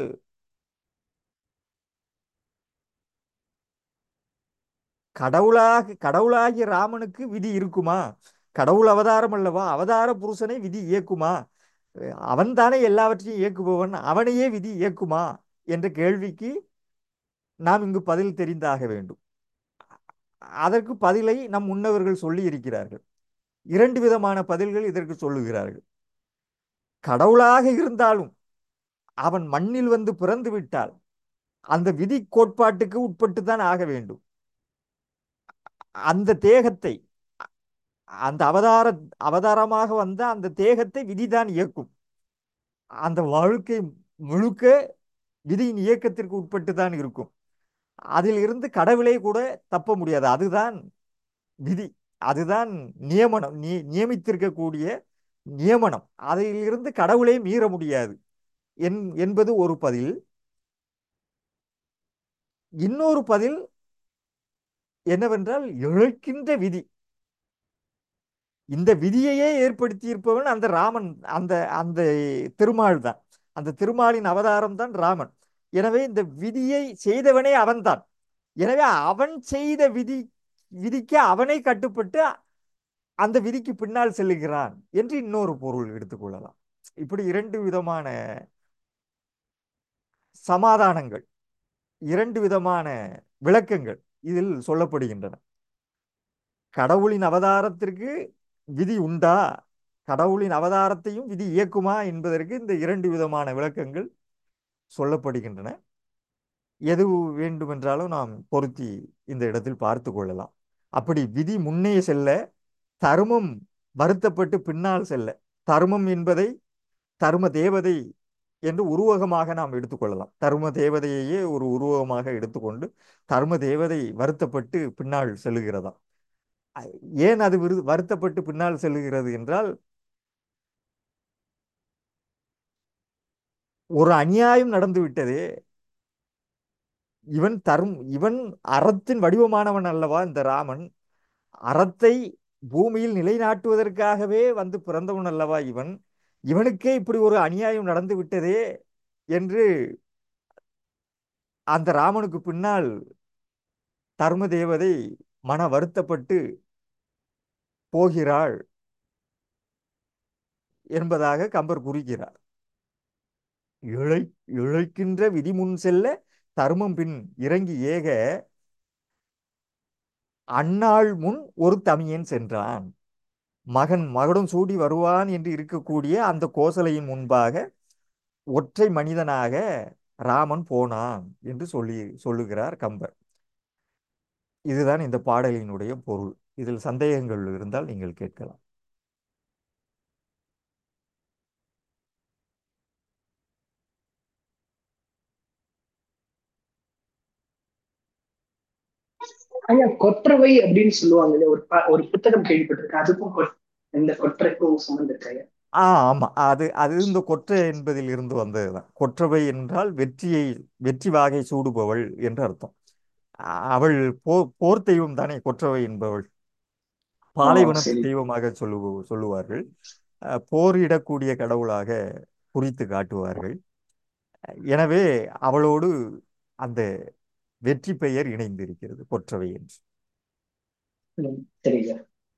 கடவுளாக கடவுளாகிய ராமனுக்கு விதி இருக்குமா கடவுள் அவதாரம் அல்லவா அவதார புருஷனை விதி இயக்குமா அவன் தானே எல்லாவற்றையும் இயக்குபவன் அவனையே விதி இயக்குமா என்ற கேள்விக்கு நாம் இங்கு பதில் தெரிந்தாக வேண்டும் அதற்கு பதிலை நம் முன்னவர்கள் சொல்லி இருக்கிறார்கள் இரண்டு விதமான பதில்கள் இதற்கு சொல்லுகிறார்கள் கடவுளாக இருந்தாலும் அவன் மண்ணில் வந்து பிறந்து விட்டால் அந்த விதி கோட்பாட்டுக்கு உட்பட்டு தான் ஆக வேண்டும் அந்த தேகத்தை அந்த அவதார அவதாரமாக வந்த அந்த தேகத்தை விதிதான் இயக்கும் அந்த வாழ்க்கை முழுக்க விதியின் இயக்கத்திற்கு உட்பட்டு தான் இருக்கும் அதில் இருந்து கடவுளே கூட தப்ப முடியாது அதுதான் விதி அதுதான் நியமனம் நீ நியமித்திருக்கக்கூடிய நியமனம் அதிலிருந்து கடவுளே மீற முடியாது என் என்பது ஒரு பதில் இன்னொரு பதில் என்னவென்றால் இழைக்கின்ற விதி இந்த விதியையே ஏற்படுத்தியிருப்பவன் அந்த ராமன் அந்த அந்த திருமால் தான் அந்த திருமாலின் அவதாரம் தான் ராமன் எனவே இந்த விதியை செய்தவனே அவன்தான் எனவே அவன் செய்த விதி விதிக்கு அவனை கட்டுப்பட்டு அந்த விதிக்கு பின்னால் செல்லுகிறான் என்று இன்னொரு பொருள் எடுத்துக்கொள்ளலாம் இப்படி இரண்டு விதமான சமாதானங்கள் இரண்டு விதமான விளக்கங்கள் இதில் சொல்லப்படுகின்றன கடவுளின் அவதாரத்திற்கு விதி உண்டா கடவுளின் அவதாரத்தையும் விதி இயக்குமா என்பதற்கு இந்த இரண்டு விதமான விளக்கங்கள் சொல்லப்படுகின்றன எது வேண்டுமென்றாலும் நாம் பொருத்தி இந்த இடத்தில் பார்த்து கொள்ளலாம் அப்படி விதி முன்னே செல்ல தருமம் வருத்தப்பட்டு பின்னால் செல்ல தருமம் என்பதை தரும தேவதை என்று உருவகமாக நாம் எடுத்துக்கொள்ளலாம் தரும தேவதையையே ஒரு உருவகமாக எடுத்துக்கொண்டு தரும தேவதை வருத்தப்பட்டு பின்னால் செல்லுகிறதா ஏன் அது விரு வருத்தப்பட்டு பின்னால் செல்லுகிறது என்றால் ஒரு அநியாயம் நடந்து விட்டதே இவன் தரும் இவன் அறத்தின் வடிவமானவன் அல்லவா இந்த ராமன் அறத்தை பூமியில் நிலைநாட்டுவதற்காகவே வந்து பிறந்தவன் அல்லவா இவன் இவனுக்கே இப்படி ஒரு அநியாயம் நடந்து விட்டதே என்று அந்த ராமனுக்கு பின்னால் தர்ம தேவதை மன வருத்தப்பட்டு போகிறாள் என்பதாக கம்பர் குறிக்கிறார் இழை இழைக்கின்ற விதிமுன் செல்ல தர்மம் பின் இறங்கி ஏக அன்னாள் முன் ஒரு தமியன் சென்றான் மகன் மகுடம் சூடி வருவான் என்று இருக்கக்கூடிய அந்த கோசலையின் முன்பாக ஒற்றை மனிதனாக ராமன் போனான் என்று சொல்லி சொல்லுகிறார் கம்பர் இதுதான் இந்த பாடலினுடைய பொருள் இதில் சந்தேகங்கள் இருந்தால் நீங்கள் கேட்கலாம் ஐயா கொற்றவை அப்படின்னு சொல்லுவாங்க இல்லையா ஒரு ப- ஒரு புத்தகம் கேள்விப்பட்டிருக்கேன் அதுக்கும் கொ- இந்த கொற்றைக்கும் சம்மந்தம் இருக்கு ஐயா ஆ ஆமா அது அது இந்த கொற்றை என்பதில் இருந்து வந்ததுதான் கொற்றவை என்றால் வெற்றியை வெற்றி வாகை சூடுபவள் என்று அர்த்தம் அ- அவள் போர் போர் தெய்வம் தானே கொற்றவை என்பவள் ஆ பாலைவனத்து சரி தெய்வமாக சொல்லு சொல்லுவார்கள் அஹ், போரிடக்கூடிய கடவுளாக குறித்து காட்டுவார்கள் எனவே அவளோடு அந்த வெற்றி பெயர் இணைந்திருக்கிறது கொற்றவை என்று ம், சரிங்க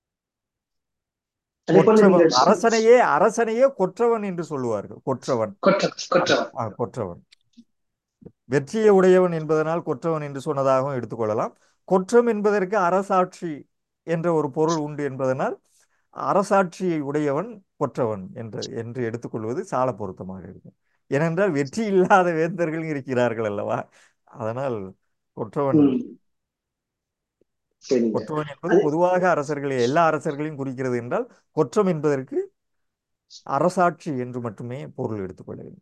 அதே போல கொற்றவன் நீங்க சொ- அரசனையே அரசனையே கொற்றவன் என்று சொல்லுவார்கள் கொற்றவன் கொற்ற அது கொற்றவன் ஆ, கொற்றவன் வெற்றியை உடையவன் என்பதனால் கொற்றவன் என்று சொன்னதாகவும் எடுத்துக்கொள்ளலாம் கொற்றம் என்பதற்கு அரசாட்சி என்ற ஒரு பொருள் உண்டு என்பதனால் அரசாட்சியை உடையவன் கொற்றவன் என்று என்று எடுத்துக்கொள்வது சால பொருத்தமாக இருக்கும் ஏனென்றால் வெற்றி இல்லாத வேந்தர்கள் இருக்கிறார்கள் அல்லவா அதனால் கொற்றவன் ம் சரிங்க கொற்றவன் என்பது அது பொதுவாக அரசர்களை எல்லா அரசர்களையும் குறிக்கிறது என்றால் கொற்றம் என்பதற்கு அரசாட்சி என்று மட்டுமே பொருள் எடுத்துக்கொள்ள வேண்டும்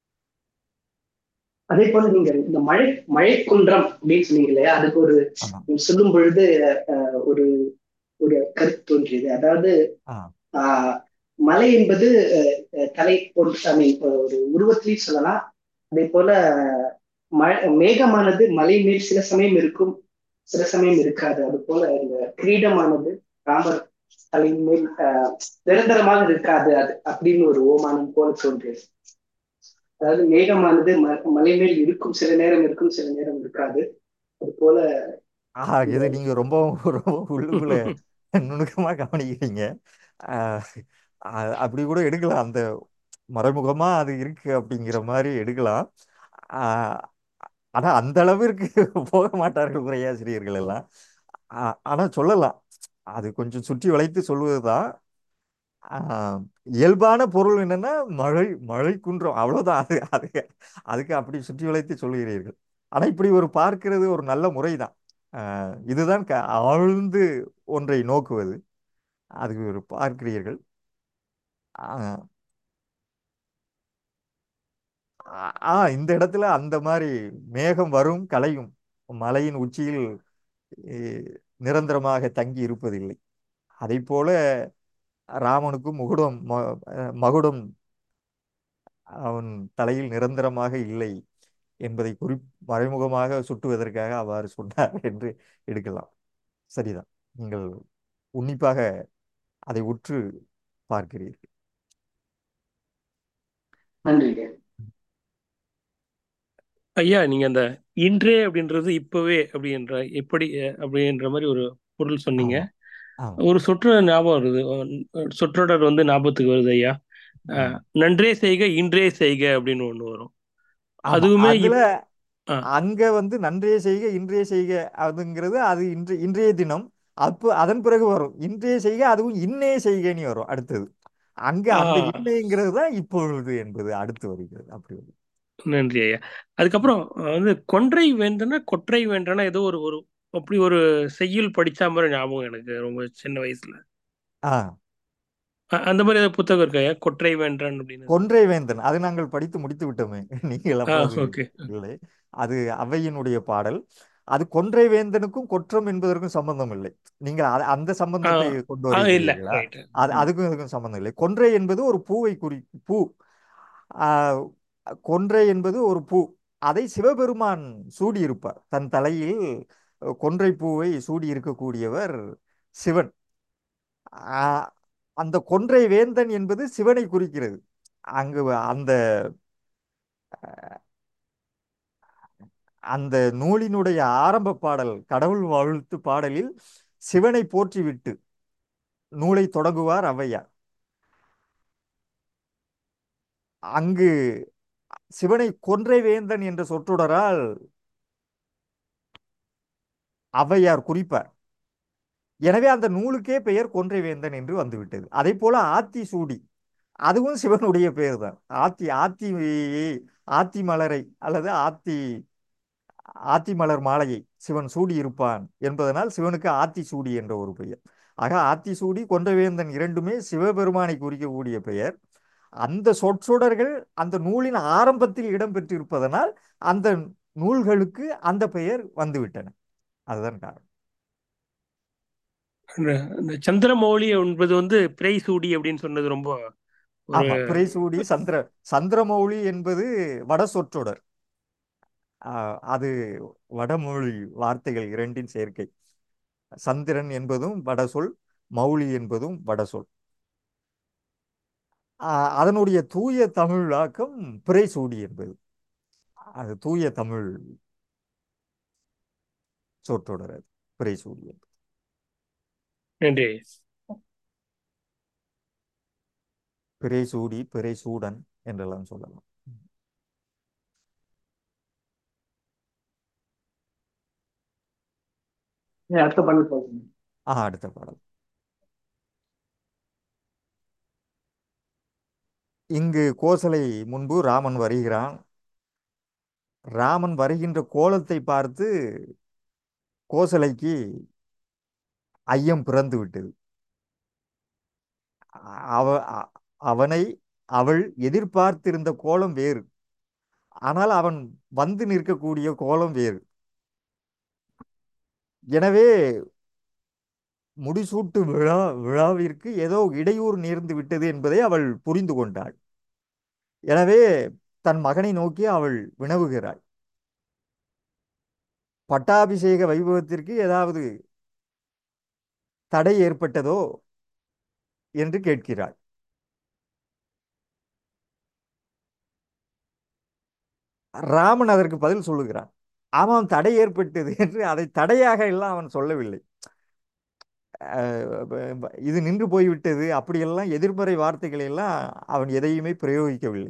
அதே போல நீங்க இந்த மழை மழைக்குன்றம் அப்படின்னு சொன்னீங்க இல்லையா அதுக்கு ஒரு ஆமா நீங்க சொல்லும் பொழுது அஹ், ஒரு ஒரு கருத்து தோன்றியது அதாவது ஆ ஆஹ், மலை என்பது அஹ், அஹ், தலை போன்று ஐ மீன் ஒரு உருவத்திலையும் சொல்லலாம் அதே போல மழை மேகமானது மலை மேல் சில சமயம் இருக்கும் சில சமயம் இருக்காது அது போல இந்த கிரீடமானது ராமர் தலையின் மேல் ஆஹ், நிரந்தரமாக இருக்காது அது அப்படின்னு ஒரு ஓமானம் போல தோன்றியது அதாவது மேகமானது ம- மலை மேல் இருக்கும் சில நேரம் இருக்கும் சில நேரம் இருக்காது அது போல ஆஹா இந்த இது நீங்க ரொம்ப ரொம்ப உள்ளுக்குள்ள நுணுக்கமா கவனிக்கிறீங்க ஆஹ் அ- அப்படி கூட எடுக்கலாம் அந்த மறைமுகமா அது இருக்கு அப்படிங்கிற மாதிரி எடுக்கலாம் ஆஹ் ஆனா அந்த அளவிற்கு போக மாட்டார்கள் உரையாசிரியர்கள் எல்லாம் ஆ- ஆனா சொல்லலாம் அது கொஞ்சம் சுற்றி வளைத்து சொல்வதுதான் ஆஹ் இயல்பான பொருள் என்னன்னா மழை மழை குன்றம் அவ்வளவுதான் அது அது அதுக்கு அப்படி சுற்றி வளைத்து சொல்லுகிறீர்கள் ஆனா இப்படி ஒரு பார்க்கிறது ஒரு நல்ல முறைதான் ஆஹ் இதுதான் க- ஆழ்ந்து ஒன்றை நோக்குவது அதுக்கு ஒரு பார்க்கிறீர்கள் ஆஹ் ஆ ஆ, இந்த இடத்துல அந்த மாதிரி மேகம் வரும் கலையும் மலையின் உச்சியில் எ, நிரந்தரமாக தங்கி இருப்பதில்லை அதை போல ராமனுக்கும் முகுடம் ம- அஹ் மகுடம் அவன் தலையில் நிரந்தரமாக இல்லை என்பதை குறி மறைமுகமாக சுட்டுவதற்காக அவ்வாறு சொன்னார் என்று எடுக்கலாம் சரிதான் நீங்கள் உன்னிப்பாக அதை உற்று பார்க்கிறீர்கள் நன்றிங்க ஐயா நீங்க அந்த இன்றே அப்படின்றது இப்பவே அப்படின்ற எப்படி அஹ், அப்படின்ற மாதிரி ஒரு பொருள் சொன்னீங்க ஆமா ஆமா ஒரு சொற்றொடர் ஞாபகம் வருது அஹ் சொற்றொடர் வந்து ஞாபகத்துக்கு வருது ஐயா அஹ், ம். நன்றே செய்க இன்றே செய்க அப்படின்னு ஒண்ணு வரும் ஆமா அதுவுமே அதுல இப்- ஆ, அங்க வந்து நன்றைய செய்க இன்றைய செய்க அதுங்கிறது அது இன்று இன்றைய தினம் அப்போ அதன் பிறகு வரும் இன்றைய செய்க அதுவும் இன்னைய செய்கன்னு வரும் அடுத்தது அங்க ஆ, அந்த இன்னைங்கிறது தான் இப்பொழுது என்பது அடுத்து வருகிறது அப்படி வரும் நன்றி ஐயா அதுக்கப்புறம் அஹ், வந்து கொன்றை வேந்தனா கொற்றை வேந்தனா ஏதோ ஒரு ஒரு அப்படி ஒரு செய்யுள் படிச்ச மாதிரி ஞாபகம் எனக்கு ரொம்ப சின்ன வயசுல ஆ அ- அந்த மாதிரி ஏதாவது புத்தகம் இருக்கா ஐயா கொற்றை வேந்தன் அப்படின்னு கொன்றை வேந்தன் அது நாங்கள் படித்து முடித்து விட்டோமே நீங்கள் ஆ அப்போது ஓகே இல்லை அது அவ்வையினுடைய பாடல் அது கொன்றை வேந்தனுக்கும் கொற்றம் என்பதற்கும் சம்பந்தம் இல்லை நீங்கள் அ- அந்த ஆ சம்பந்தத்தை கொண்டு ஆ இல்ல வருகிறீர்களா ரைட் அது அதுக்கும் இதுக்கும் சம்பந்தம் இல்லை கொன்றை என்பது ஒரு பூவை குறி பூ ஆ, கொன்றை என்பது ஒரு பூ அதை சிவபெருமான் சூடியிருப்பார் தன் தலையில் அஹ், கொன்றை பூவை சூடி இருக்கக்கூடியவர் சிவன் ஆ, அந்த கொன்றை வேந்தன் என்பது சிவனை குறிக்கிறது அங்கு அந்த அந்த நூலினுடைய ஆரம்ப பாடல் கடவுள் வாழ்த்து பாடலில் சிவனை போற்றிவிட்டு நூலை தொடங்குவார் ஔவையார் அங்கு சிவனை கொன்றை வேந்தன் என்ற சொற்றொடரால் ஔவையார் குறிப்பார் எனவே அந்த நூலுக்கே பெயர் கொன்றை வேந்தன் என்று வந்துவிட்டது அதே போல ஆத்தி சூடி அதுவும் சிவனுடைய பெயர் தான் ஆத்தி ஆத்தி ஆத்தி மலரை அல்லது ஆத்தி ஆத்தி மலர் மாலையை சிவன் சூடி இருப்பான் என்பதனால் சிவனுக்கு ஆத்தி சூடி என்ற ஒரு பெயர் ஆக ஆத்தி சூடி கொன்றவேந்தன் இரண்டுமே சிவபெருமானை குறிக்கக்கூடிய பெயர் அந்த சொற்றொடர்கள் அந்த நூலின் ஆரம்பத்தில் இடம்பெற்றிருப்பதனால் அந்த நூல்களுக்கு அந்த பெயர் வந்துவிட்டன அதுதான் காரணம் அந்த அந்த சந்திரமௌலி என்பது வந்து பிறை சூடி அப்படின்னு சொன்னது ரொம்ப ஒரு ஆமா பிறைசூடி சந்திர சந்திரமௌலி என்பது வட சொற்றொடர் ஆஹ் அது வடமொழி வார்த்தைகள் இரண்டின் சேர்க்கை சந்திரன் என்பதும் வடசொல் மௌலி என்பதும் வடசொல் ஆஹ் அதனுடைய தூய தமிழாக்கம் பிறைசூடி என்பது அது தூய தமிழ் சொற்றொடர் அது பிறைசூடி என்பது நன்றி பிறைசூடி பிறைசூடன் என்றெல்லாம் சொல்லலாம் அடுத்த பண்ணி போகுது ஆஹ் அடுத்த பாடல் இங்கு கோசலை முன்பு ராமன் வருகிறான் ராமன் வருகின்ற கோலத்தை பார்த்து கோசலைக்கு ஐயம் பிறந்து விட்டது அவ அ- அவனை அவள் எதிர்பார்த்திருந்த கோலம் வேறு ஆனால் அவன் வந்து நிற்கக்கூடிய கோலம் வேறு எனவே முடிசூட்டு விழா விழாவிற்கு ஏதோ இடையூறு நேர்ந்து விட்டது என்பதை அவள் புரிந்து கொண்டாள் எனவே தன் மகனை நோக்கி அவள் வினவுகிறாள் பட்டாபிஷேக வைபவத்திற்கு ஏதாவது தடை ஏற்பட்டதோ என்று கேட்கிறாள் ராமன் அதற்கு பதில் சொல்லுகிறான் ஆமாம் தடை ஏற்பட்டது என்று அதை தடையாக எல்லாம் அவன் சொல்லவில்லை அஹ் ப- ப- இது நின்று போய்விட்டது அப்படியெல்லாம் எதிர்மறை வார்த்தைகளை எல்லாம் அவன் எதையுமே பிரயோகிக்கவில்லை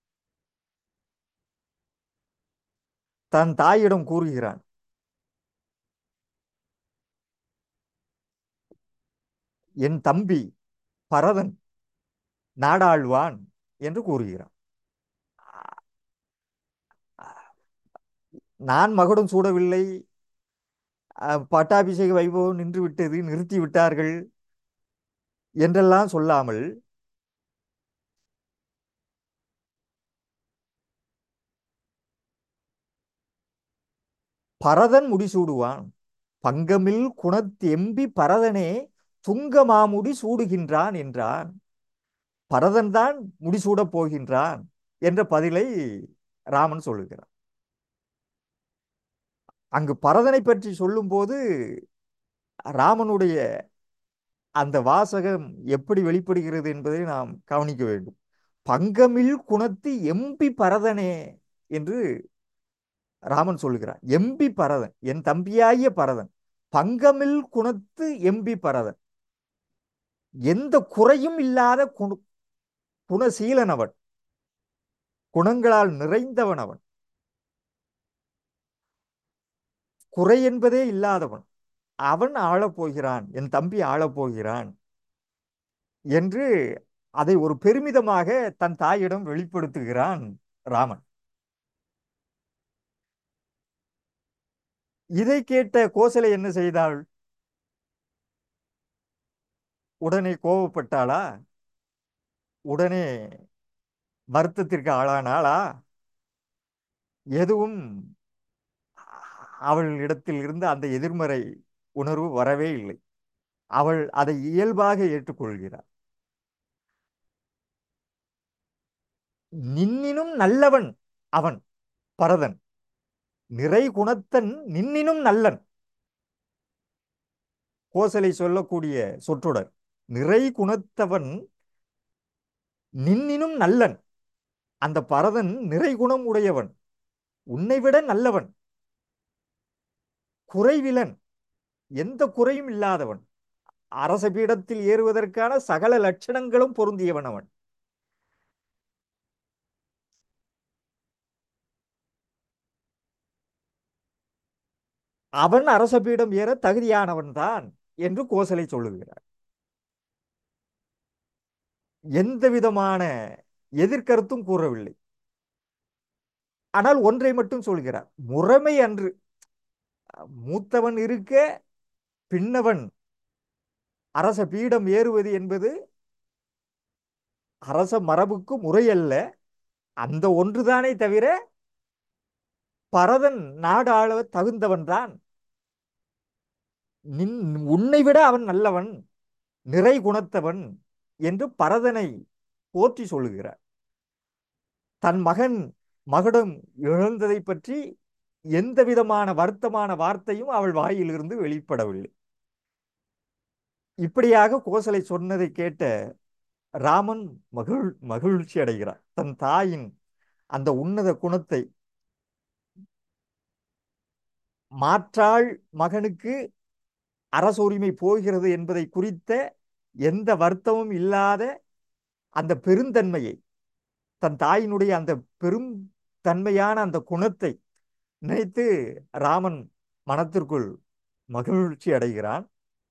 தன் தாயிடம் கூறுகிறான் என் தம்பி பரதன் நாடாழ்வான் என்று கூறுகிறான் நான் மகுடம் சூடவில்லை அஹ், பட்டாபிஷேக வைபவம் நின்று விட்டது நிறுத்தி விட்டார்கள் என்றெல்லாம் சொல்லாமல் பரதன் முடிசூடுவான் பங்கமில் குணத்தெம்பி பரதனே துங்க மாமுடி சூடுகின்றான் என்றான் பரதன்தான் முடிசூடப் போகின்றான் என்ற பதிலை ராமன் சொல்லுகிறான் அங்கு பரதனை பற்றி சொல்லும்போது ராமனுடைய அந்த வாசகம் எப்படி வெளிப்படுகிறது என்பதை நாம் கவனிக்க வேண்டும் பங்கமில் குணத்து எம்பி பரதனே என்று ராமன் சொல்லுகிறான் எம்பி பரதன் என் தம்பியாகிய பரதன் பங்கமில் குணத்து எம்பி பரதன் எந்த குறையும் இல்லாத குண குணசீலன் அவன் குணங்களால் நிறைந்தவன் அவன் குறை என்பதே இல்லாதவன் அவன் ஆளப்போகிறான் என் தம்பி ஆளப்போகிறான் என்று அதை ஒரு பெருமிதமாக தன் தாயிடம் வெளிப்படுத்துகிறான் ராமன் இதை கேட்ட கோசலை என்ன செய்தாள் உடனே கோபப்பட்டாளா உடனே வருத்தத்திற்கு ஆளானாளா எதுவும் அவள் இடத்தில் இருந்து அந்த எதிர்மறை உணர்வு வரவே இல்லை அவள் அதை இயல்பாக ஏற்றுக்கொள்கிறாள் நின்னினும் நல்லவன் அவன் பரதன் நிறை குணத்தன் நின்னினும் நல்லன் கோசலை சொல்லக்கூடிய சொற்றொடர் நிறை குணத்தவன் நின்னினும் நல்லன் அந்த பரதன் நிறை குணம் உடையவன் உன்னை விட நல்லவன் குறைவிலன் எந்த குறையும் இல்லாதவன் அரச பீடத்தில் ஏறுவதற்கான சகல லட்சணங்களும் பொருந்தியவன் அவன் அவன் அரச பீடம் ஏற தகுதியானவன் தான் என்று கோசலை சொல்லுகிறார் எந்த விதமான எதிர்கருத்தும் கூறவில்லை ஆனால் ஒன்றை மட்டும் சொல்கிறார் முறைமை அன்று மூத்தவன் இருக்க பின்னவன் அரச பீடம் ஏறுவது என்பது அரச மரபுக்கு முறையல்ல அந்த ஒன்றுதானே தவிர பரதன் நாடு ஆள தகுந்தவன் தான் நின் உன்னை விட அவன் நல்லவன் நிறை குணத்தவன் என்று பரதனை போற்றி சொல்லுகிறார் தன் மகன் மகுடம் இழந்ததை பற்றி எந்த விதமான வருத்தமான வார்த்தையும் அவள் வாயிலிருந்து வெளிப்படவில்லை இப்படியாக கோசலை சொன்னதை கேட்ட ராமன் மகிழ் மகிழ்ச்சி அடைகிறார் தன் தாயின் அந்த உன்னத குணத்தை மாற்றாள் மகனுக்கு அரச உரிமை போகிறது என்பதை குறித்த எந்த வருத்தமும் இல்லாத அந்த பெருந்தன்மையை தன் தாயினுடைய அந்த பெரும் தன்மையான அந்த குணத்தை நினைத்து ராமன் மனத்திற்குள் மகிழ்ச்சி அடைகிறான்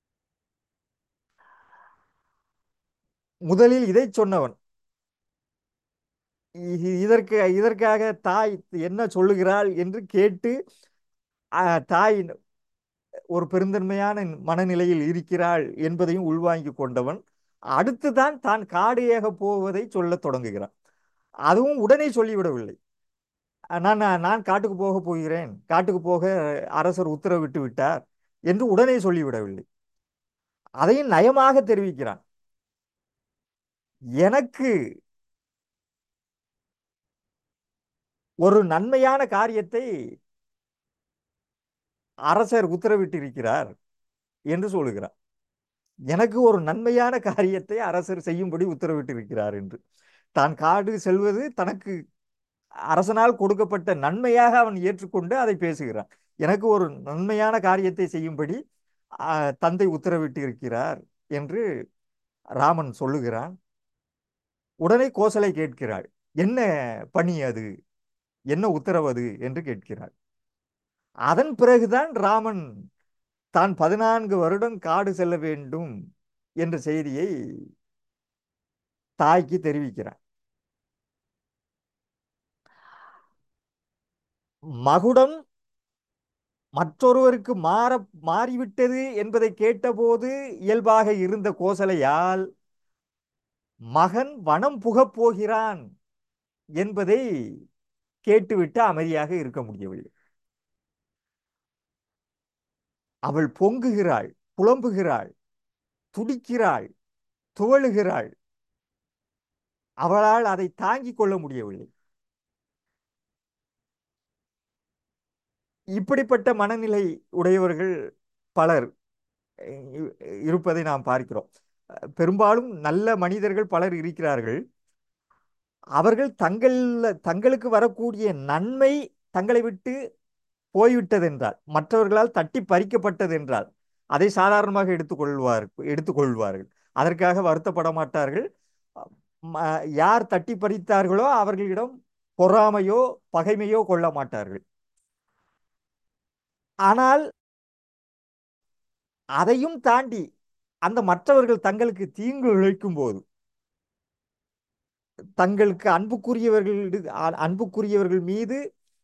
முதலில் இதை சொன்னவன் இ- இதற்கு இதற்காக தாய் என்ன சொல்லுகிறாள் என்று கேட்டு ஆ, தாய் ஒரு பெருந்தன்மையான மனநிலையில் இருக்கிறாள் என்பதையும் உள்வாங்கிக் கொண்டவன் அடுத்துதான் தான் காடு ஏக போவதை சொல்லத் தொடங்குகிறான் அதுவும் உடனே சொல்லிவிடவில்லை நான் நான் நான் காட்டுக்கு போக போகிறேன் காட்டுக்கு போக அரசர் உத்தரவிட்டு விட்டார் என்று உடனே சொல்லிவிடவில்லை அதையும் நயமாக தெரிவிக்கிறான் எனக்கு ஒரு நன்மையான காரியத்தை அரசர் உத்தரவிட்டிருக்கிறார் என்று சொல்லுகிறார் எனக்கு ஒரு நன்மையான காரியத்தை அரசர் செய்யும்படி உத்தரவிட்டிருக்கிறார் என்று தான் காடு செல்வது தனக்கு அரசனால் கொடுக்கப்பட்ட நன்மையாக அவன் ஏற்றுக்கொண்டு அதை பேசுகிறான் எனக்கு ஒரு நன்மையான காரியத்தை செய்யும்படி ஆ, தந்தை உத்தரவிட்டு இருக்கிறார் என்று ராமன் சொல்லுகிறான் உடனே கோசலை கேட்கிறாள் என்ன பணி அது என்ன உத்தரவு அது என்று கேட்கிறாள் அதன் பிறகுதான் ராமன் தான் பதினான்கு வருடம் காடு செல்ல வேண்டும் என்ற செய்தியை தாய்க்கு தெரிவிக்கிறான் மகுடம் மற்றொருவருக்கு மாற மாறிவிட்டது என்பதை கேட்டபோது இயல்பாக இருந்த கோசலையால் மகன் வனம் புகப் போகிறான் என்பதை கேட்டுவிட்டு அமைதியாக இருக்க முடியவில்லை அவள் பொங்குகிறாள் புலம்புகிறாள் துடிக்கிறாள் துவளுகிறாள் அவளால் அதை தாங்கிக் கொள்ள முடியவில்லை இப்படிப்பட்ட மனநிலை உடையவர்கள் பலர் இ- இருப்பதை நாம் பார்க்கிறோம் பெரும்பாலும் நல்ல மனிதர்கள் பலர் இருக்கிறார்கள் அவர்கள் தங்கள் தங்களுக்கு வரக்கூடிய நன்மை தங்களை விட்டு போய்விட்டதென்றால் மற்றவர்களால் தட்டி பறிக்கப்பட்டது என்றால் அதை சாதாரணமாக எடுத்துக்கொள்வார் எடுத்துக்கொள்வார்கள் அதற்காக வருத்தப்பட மாட்டார்கள் ம- யார் தட்டி பறித்தார்களோ அவர்களிடம் பொறாமையோ பகைமையோ கொள்ள மாட்டார்கள் ஆனால் அதையும் தாண்டி அந்த மற்றவர்கள் தங்களுக்கு தீங்கு இழைக்கும் போது தங்களுக்கு அன்புக்குரியவர்கள் அன்புக்குரியவர்கள் மீது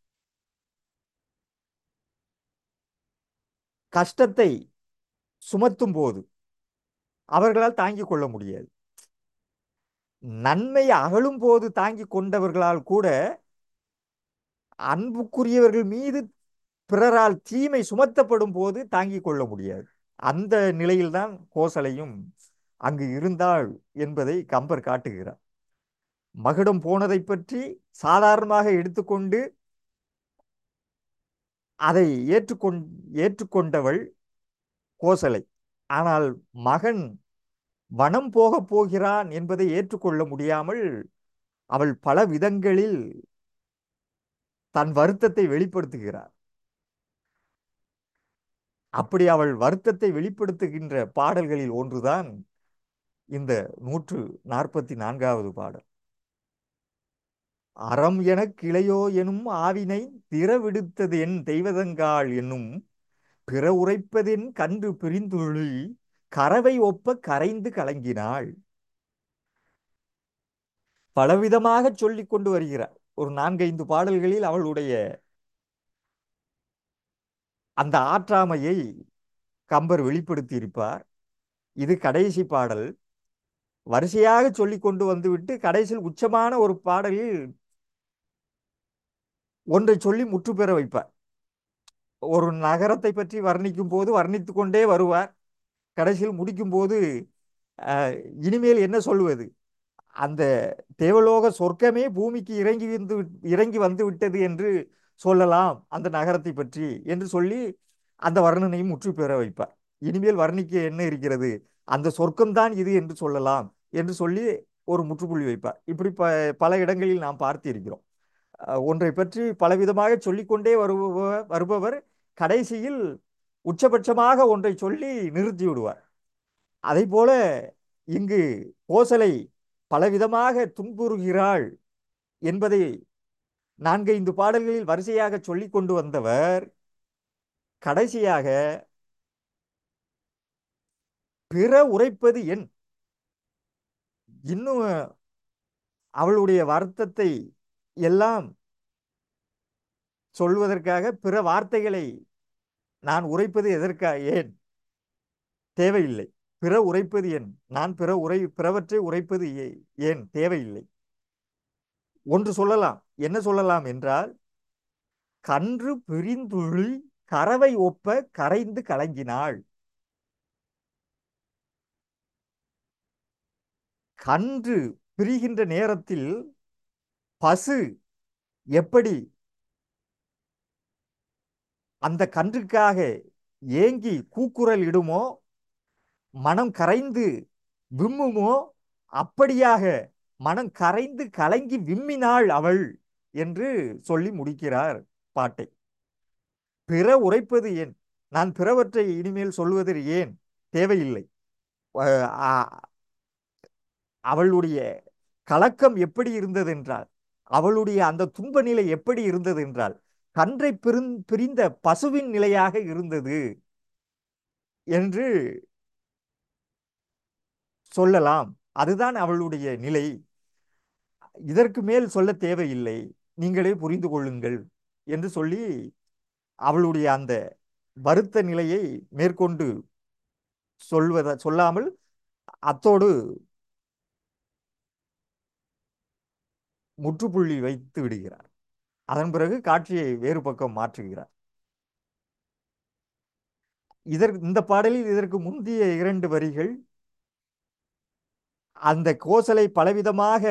கஷ்டத்தை சுமத்தும் போது அவர்களால் தாங்கிக் கொள்ள முடியாது நன்மை அகலும் போது தாங்கிக் கொண்டவர்களால் கூட அன்புக்குரியவர்கள் மீது பிறரால் தீமை சுமத்தப்படும் போது தாங்கிக் கொள்ள முடியாது அந்த நிலையில்தான் கோசலையும் அங்கு இருந்தாள் என்பதை கம்பர் காட்டுகிறார் மகுடம் போனதை பற்றி சாதாரணமாக எடுத்துக்கொண்டு அதை ஏற்றுக்கொண் ஏற்றுக்கொண்டவள் கோசலை ஆனால் மகன் வனம் போகப் போகிறான் என்பதை ஏற்றுக்கொள்ள முடியாமல் அவள் பல விதங்களில் தன் வருத்தத்தை வெளிப்படுத்துகிறார் அப்படி அவள் வருத்தத்தை வெளிப்படுத்துகின்ற பாடல்களில் ஒன்றுதான் இந்த நூற்று நாற்பத்தி நான்காவது பாடல் அறம் எனக் கிளையோ எனும் ஆவினை திறவிடுத்தது என் தெய்வதங்காள் என்னும் பிற உரைப்பதென் கன்று பிரிந்துழி கறவை ஒப்ப கரைந்து கலங்கினாள் பலவிதமாக சொல்லிக் கொண்டு வருகிறார் ஒரு நான்கைந்து பாடல்களில் அவளுடைய அந்த ஆற்றாமையை கம்பர் வெளிப்படுத்தி இருப்பார் இது கடைசி பாடல் வரிசையாக சொல்லிக் கொண்டு வந்துவிட்டு கடைசியில் உச்சமான ஒரு பாடலில் ஒன்றை சொல்லி முற்று பெற வைப்பார் ஒரு நகரத்தை பற்றி வர்ணிக்கும் போது வர்ணித்து கொண்டே வருவார் கடைசியில் முடிக்கும் போது அஹ், இனிமேல் என்ன சொல்லுவது அந்த தேவலோக சொர்க்கமே பூமிக்கு இறங்கி வந்து இறங்கி வந்து விட்டது என்று சொல்லலாம் அந்த நகரத்தை பற்றி என்று சொல்லி அந்த வர்ணனையும் முற்று பெற வைப்பார் இனிமேல் வர்ணிக்க என்ன இருக்கிறது அந்த சொர்க்கம்தான் இது என்று சொல்லலாம் என்று சொல்லி ஒரு முற்றுப்புள்ளி வைப்பார் இப்படி ப பல இடங்களில் நாம் பார்த்து இருக்கிறோம் அஹ், ஒன்றை பற்றி பலவிதமாக சொல்லிக்கொண்டே வருபவர் வருபவர் கடைசியில் உச்சபட்சமாக ஒன்றை சொல்லி நிறுத்தி விடுவார் அதை போல இங்கு கோசலை பலவிதமாக துன்புறுகிறாள் என்பதை நான்கைந்து பாடல்களில் வரிசையாக சொல்லிக் கொண்டு வந்தவர் கடைசியாக பிற உரைப்பது என் இன்னும் அவளுடைய வருத்தத்தை எல்லாம் சொல்வதற்காக பிற வார்த்தைகளை நான் உரைப்பது எதற்கா ஏன் தேவையில்லை பிற உரைப்பது என் நான் பிற உரை பிறவற்றை உரைப்பது ஏ- ஏன் தேவையில்லை ஒன்று சொல்லலாம் என்ன சொல்லலாம் என்றால் கன்று பிரிந்துழி கறவை ஒப்ப கரைந்து கலங்கினாள் கன்று பிரிகின்ற நேரத்தில் பசு எப்படி அந்த கன்றுக்காக ஏங்கி கூக்குரல் இடுமோ மனம் கரைந்து விம்முமோ அப்படியாக மனம் கரைந்து கலங்கி விம்மினாள் அவள் என்று சொல்லி முடிக்கிறார் பாட்டை பிற உரைப்பது ஏன் நான் பிறவற்றை இனிமேல் சொல்வது ஏன் தேவையில்லை அஹ் ஆ- அவளுடைய கலக்கம் எப்படி இருந்தது என்றால் அவளுடைய அந்த துன்ப நிலை எப்படி இருந்தது என்றால் கன்றை பிரிந் பிரிந்த பசுவின் நிலையாக இருந்தது என்று சொல்லலாம் அதுதான் அவளுடைய நிலை இதற்கு மேல் சொல்ல தேவையில்லை நீங்களே புரிந்து கொள்ளுங்கள் என்று சொல்லி அவளுடைய அந்த வருத்த நிலையை மேற்கொண்டு சொல்வத சொல்லாமல் அத்தோடு முற்றுப்புள்ளி வைத்து விடுகிறார் அதன் பிறகு காட்சியை வேறு பக்கம் மாற்றுகிறார் இதற்கு இந்த பாடலில் இதற்கு முந்தைய இரண்டு வரிகள் அந்த கோசலை பலவிதமாக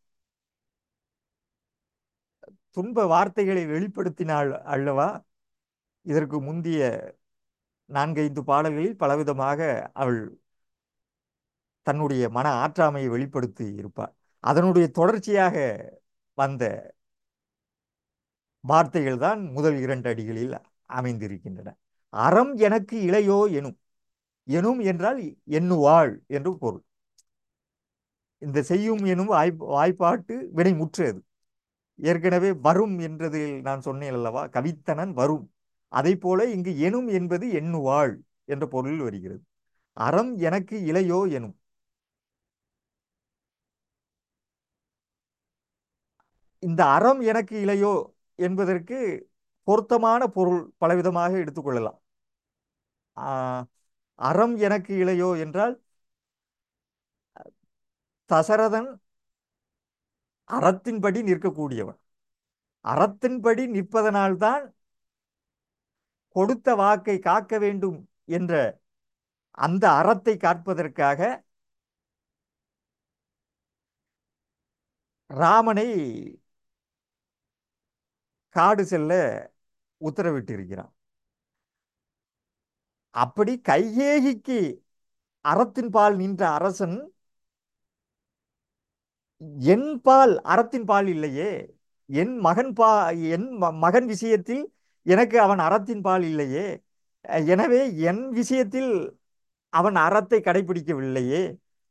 துன்ப வார்த்தைகளை வெளிப்படுத்தினாள் அல்லவா இதற்கு முந்திய நான்கைந்து பாடல்களில் பலவிதமாக அவள் தன்னுடைய மன ஆற்றாமையை வெளிப்படுத்தி இருப்பாள் அதனுடைய தொடர்ச்சியாக வந்த வார்த்தைகள் தான் முதல் இரண்டு அடிகளில் அமைந்திருக்கின்றன அறம் எனக்கு இளையோ எனும் எனும் என்றால் எண்ணுவாள் என்று பொருள் இந்த செய்யும் எனும் வாய் வாய்ப்பாட்டு வினைமுற்றது ஏற்கனவே வரும் என்றதில் நான் சொன்னேன் அல்லவா கவித்தனன் வரும் அதை போல இங்கு எனும் என்பது எண்ணுவாள் என்ற பொருளில் வருகிறது அறம் எனக்கு இளையோ எனும் இந்த அறம் எனக்கு இளையோ என்பதற்கு பொருத்தமான பொருள் பலவிதமாக எடுத்துக்கொள்ளலாம் ஆஹ், அறம் எனக்கு இளையோ என்றால் தசரதன் அறத்தின்படி நிற்கக்கூடியவன் அறத்தின்படி நிற்பதனால்தான் கொடுத்த வாக்கை காக்க வேண்டும் என்ற அந்த அறத்தை காப்பதற்காக ராமனை காடு செல்ல உத்தரவிட்டிருக்கிறான் அப்படி கைகேயிக்கு அறத்தின் பால் நின்ற அரசன் என் பால் அறத்தின் பால் இல்லையே என் மகன் பா என் ம- மகன் விஷயத்தில் எனக்கு அவன் அறத்தின் பால் இல்லையே அஹ் எனவே என் விஷயத்தில் அவன் அறத்தை கடைபிடிக்கவில்லையே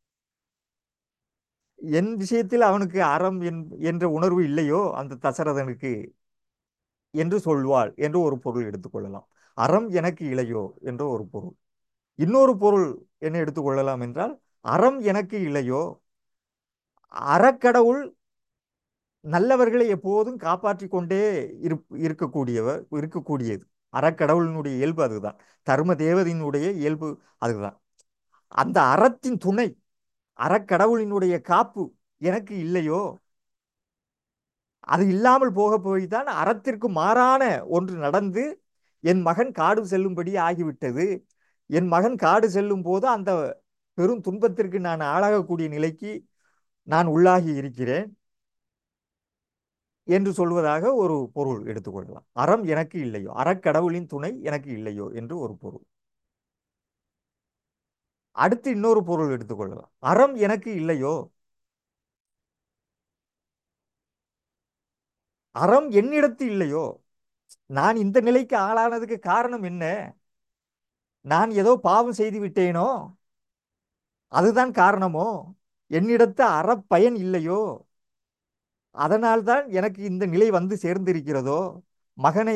என் விஷயத்தில் அவனுக்கு அறம் என்- என்ற உணர்வு இல்லையோ அந்த தசரதனுக்கு என்று சொல்வாள் என்று ஒரு பொருள் எடுத்துக்கொள்ளலாம் அறம் எனக்கு இளையோ என்ற ஒரு பொருள் இன்னொரு பொருள் என்ன எடுத்துக்கொள்ளலாம் என்றால் அறம் எனக்கு இளையோ அறக்கடவுள் நல்லவர்களை எப்போதும் காப்பாற்றிக் கொண்டே இருப் இருக்கக்கூடியவர் இருக்கக்கூடியது அறக்கடவுளினுடைய இயல்பு அதுதான் தர்ம தேவதையினுடைய இயல்பு அதுதான் அந்த அறத்தின் துணை அறக்கடவுளினுடைய காப்பு எனக்கு இல்லையோ அது இல்லாமல் போக போய்தான் அறத்திற்கு மாறான ஒன்று நடந்து என் மகன் காடு செல்லும்படி ஆகிவிட்டது என் மகன் காடு செல்லும் போது அந்த பெரும் துன்பத்திற்கு நான் ஆளாகக்கூடிய நிலைக்கு நான் உள்ளாகி இருக்கிறேன் என்று சொல்வதாக ஒரு பொருள் எடுத்துக்கொள்ளலாம் அறம் எனக்கு இல்லையோ அறக்கடவுளின் துணை எனக்கு இல்லையோ என்று ஒரு பொருள் அடுத்து இன்னொரு பொருள் எடுத்துக்கொள்ளலாம் அறம் எனக்கு இல்லையோ அறம் என்னிடத்து இல்லையோ நான் இந்த நிலைக்கு ஆளானதுக்கு காரணம் என்ன நான் ஏதோ பாவம் செய்து விட்டேனோ அதுதான் காரணமோ என்னிடத்து அறப்பயன் இல்லையோ அதனால்தான் எனக்கு இந்த நிலை வந்து சேர்ந்திருக்கிறதோ மகனை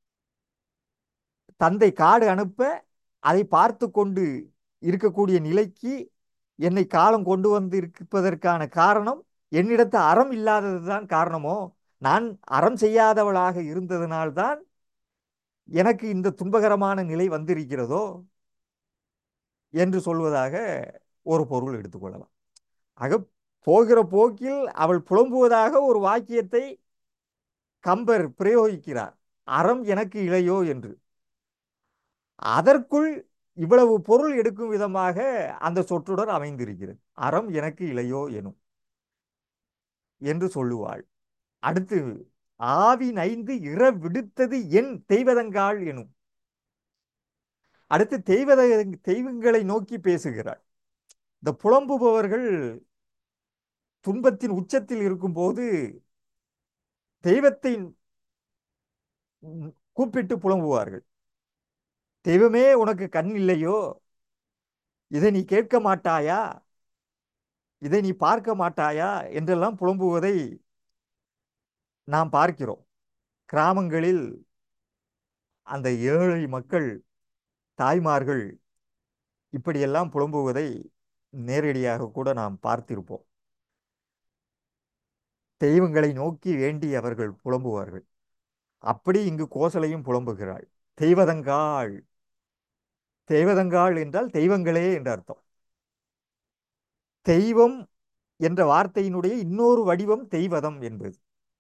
தந்தை காடு அனுப்ப அதை பார்த்து கொண்டு இருக்கக்கூடிய நிலைக்கு என்னை காலம் கொண்டு வந்து இருப்பதற்கான காரணம் என்னிடத்து அறம் இல்லாததுதான் காரணமோ நான் அறம் செய்யாதவளாக இருந்ததனால்தான் எனக்கு இந்த துன்பகரமான நிலை வந்திருக்கிறதோ என்று சொல்வதாக ஒரு பொருள் எடுத்துக்கொள்ளலாம் ஆக போகிற போக்கில் அவள் புலம்புவதாக ஒரு வாக்கியத்தை கம்பர் பிரயோகிக்கிறார் அறம் எனக்கு இளையோ என்று அதற்குள் இவ்வளவு பொருள் எடுக்கும் விதமாக அந்த சொற்றொடர் அமைந்திருக்கிறது அறம் எனக்கு இளையோ எனும் என்று சொல்லுவாள் அடுத்து ஆவி நைந்து இற விடுத்தது என் தெய்வதங்காள் எனும் அடுத்து தெய்வத தெய்வங்களை நோக்கி பேசுகிறாள் இந்த புலம்புபவர்கள் துன்பத்தின் உச்சத்தில் இருக்கும்போது தெய்வத்தை ம், கூப்பிட்டு புலம்புவார்கள் தெய்வமே உனக்கு கண் இல்லையோ இதை நீ கேட்க மாட்டாயா இதை நீ பார்க்க மாட்டாயா என்றெல்லாம் புலம்புவதை நாம் பார்க்கிறோம் கிராமங்களில் அந்த ஏழை மக்கள் தாய்மார்கள் இப்படியெல்லாம் புலம்புவதை நேரடியாக கூட நாம் பார்த்திருப்போம் தெய்வங்களை நோக்கி வேண்டி அவர்கள் புலம்புவார்கள் அப்படி இங்கு கோசலையும் புலம்புகிறாள் தெய்வதங்காள் தெய்வதங்காள் என்றால் தெய்வங்களே என்று அர்த்தம் தெய்வம் என்ற வார்த்தையினுடைய இன்னொரு வடிவம் தெய்வதம் என்பது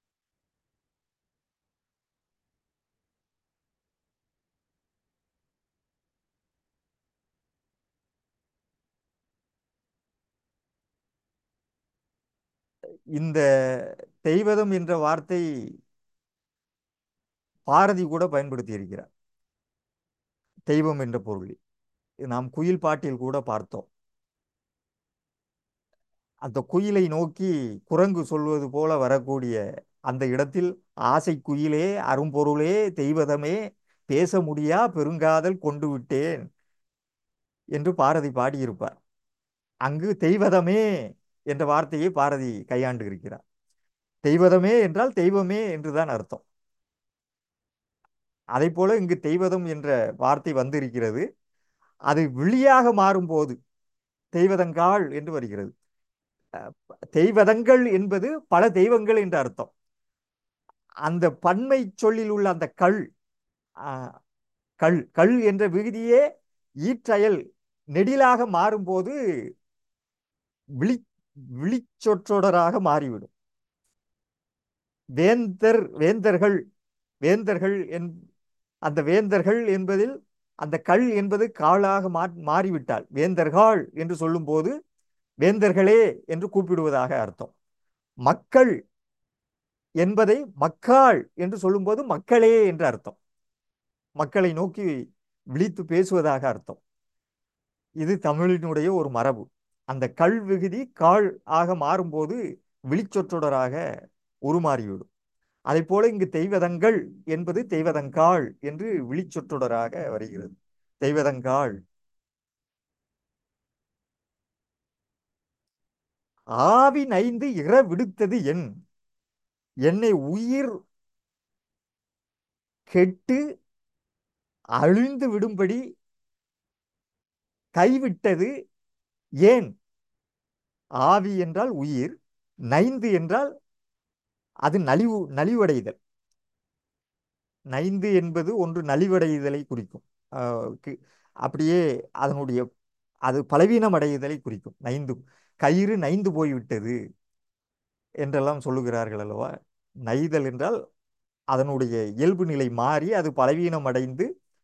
இந்த தெய்வதம் என்ற வார்த்தை பாரதி கூட பயன்படுத்தி இருக்கிறார் தெய்வம் என்ற பொருளில் இது நாம் குயில் பாட்டில் கூட பார்த்தோம் அந்த குயிலை நோக்கி குரங்கு சொல்வது போல வரக்கூடிய அந்த இடத்தில் ஆசை குயிலே அரும்பொருளே தெய்வதமே பேச முடியா பெருங்காதல் கொண்டு விட்டேன் என்று பாரதி பாடியிருப்பார் அங்கு தெய்வதமே என்ற வார்த்தையை பாரதி கையாண்டு இருக்கிறார் தெய்வதமே என்றால் தெய்வமே என்றுதான் அர்த்தம் அதை போல இங்கு தெய்வதம் என்ற வார்த்தை வந்திருக்கிறது அது விழியாக மாறும்போது தெய்வதங்காள் என்று வருகிறது அஹ் தெய்வதங்கள் என்பது பல தெய்வங்கள் என்று அர்த்தம் அந்த பன்மை சொல்லில் உள்ள அந்த கள் ஆஹ், கள் கள் என்ற விகுதியே ஈற்றயல் நெடிலாக மாறும்போது விழி விழிச்சொற்றொடராக மாறிவிடும் வேந்தர் வேந்தர்கள் வேந்தர்கள் என் அந்த வேந்தர்கள் என்பதில் அந்த கள் என்பது காளாக மா மாறிவிட்டால் வேந்தர்கள் என்று சொல்லும்போது வேந்தர்களே என்று கூப்பிடுவதாக அர்த்தம் மக்கள் என்பதை மக்காள் என்று சொல்லும்போது மக்களே என்று அர்த்தம் மக்களை நோக்கி விழித்து பேசுவதாக அர்த்தம் இது தமிழினுடைய ஒரு மரபு அந்த கள் விகுதி கால் ஆக மாறும்போது விழிச்சொற்றொடராக உருமாறிவிடும் அதை போல இங்கு தெய்வதங்கள் என்பது தெய்வதங்காள் என்று விழிச்சொற்றொடராக வருகிறது தெய்வதங்காள் ஆவி நைந்து இற விடுத்தது என் என்னை உயிர் கெட்டு அழிந்து விடும்படி கைவிட்டது ஏன் ஆவி என்றால் உயிர் நைந்து என்றால் அது நலிவு நலிவடைதல் நைந்து என்பது ஒன்று நலிவடைதலை குறிக்கும் ஆஹ் கி- அப்படியே அதனுடைய அது பலவீனம் அடைதலை குறிக்கும் நைந்து கயிறு நைந்து போய்விட்டது என்றெல்லாம் சொல்லுகிறார்கள் அல்லவா நைதல் என்றால் அதனுடைய இயல்பு நிலை மாறி அது பலவீனம் அடைந்து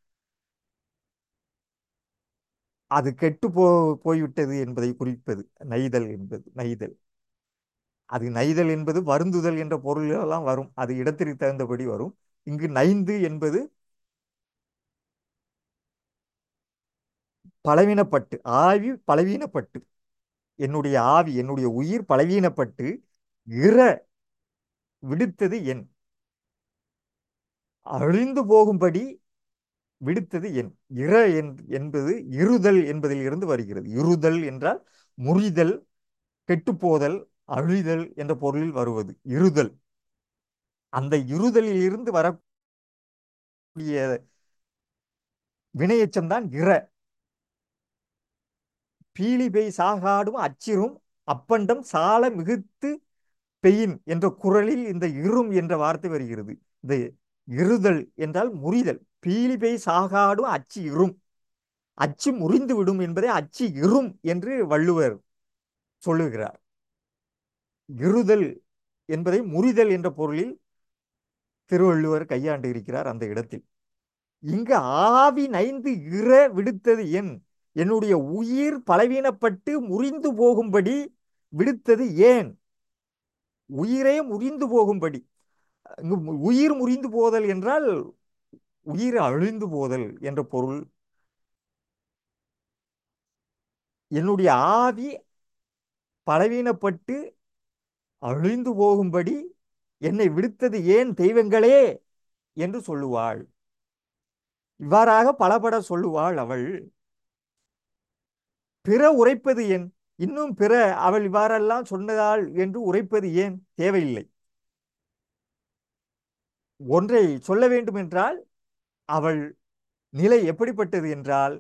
அது கெட்டு போ போய்விட்டது என்பதை குறிப்பது நைதல் என்பது நைதல் அது நைதல் என்பது வருந்துதல் என்ற பொருளெல்லாம் வரும் அது இடத்திற்கு தகுந்தபடி வரும் இங்கு நைந்து என்பது பலவீனப்பட்டு ஆவி பலவீனப்பட்டு என்னுடைய ஆவி என்னுடைய உயிர் பலவீனப்பட்டு இற விடுத்தது என் அழிந்து போகும்படி விடுத்தது என் இற என்- என்பது இருதல் என்பதில் இருந்து வருகிறது இருதல் என்றால் முறிதல் கெட்டுப்போதல் அழிதல் என்ற பொருளில் வருவது இருதல் அந்த இருதலில் இருந்து வரக்கூடிய வினையெச்சம்தான் இற பீலிபெய் சாகாடும் அச்சிரும் அப்பண்டம் சால மிகுத்து பெயின் என்ற குரலில் இந்த இரும் என்ற வார்த்தை வருகிறது இந்த இருதல் என்றால் முறிதல் பீலிபெய் சாகாடும் அச்சு இரும் அச்சு முறிந்து விடும் என்பதை அச்சு இரும் என்று வள்ளுவர் சொல்லுகிறார் இருதல் என்பதை முறிதல் என்ற பொருளில் திருவள்ளுவர் கையாண்டு இருக்கிறார் அந்த இடத்தில் இங்கு ஆவி நைந்து இற விடுத்தது என் என்னுடைய உயிர் பலவீனப்பட்டு முறிந்து போகும்படி விடுத்தது ஏன் உயிரே முறிந்து போகும்படி இங்கு மு- உயிர் முறிந்து போதல் என்றால் உயிர் அழிந்து போதல் என்ற பொருள் என்னுடைய ஆவி பலவீனப்பட்டு அழிந்து போகும்படி என்னை விடுத்தது ஏன் தெய்வங்களே என்று சொல்லுவாள் இவ்வாறாக பலபட சொல்லுவாள் அவள் பிற உரைப்பது ஏன் இன்னும் பிற அவள் இவ்வாறெல்லாம் சொன்னதாள் என்று உரைப்பது ஏன் தேவையில்லை ஒன்றை சொல்ல வேண்டும் என்றால் அவள் நிலை எப்படிப்பட்டது என்றால்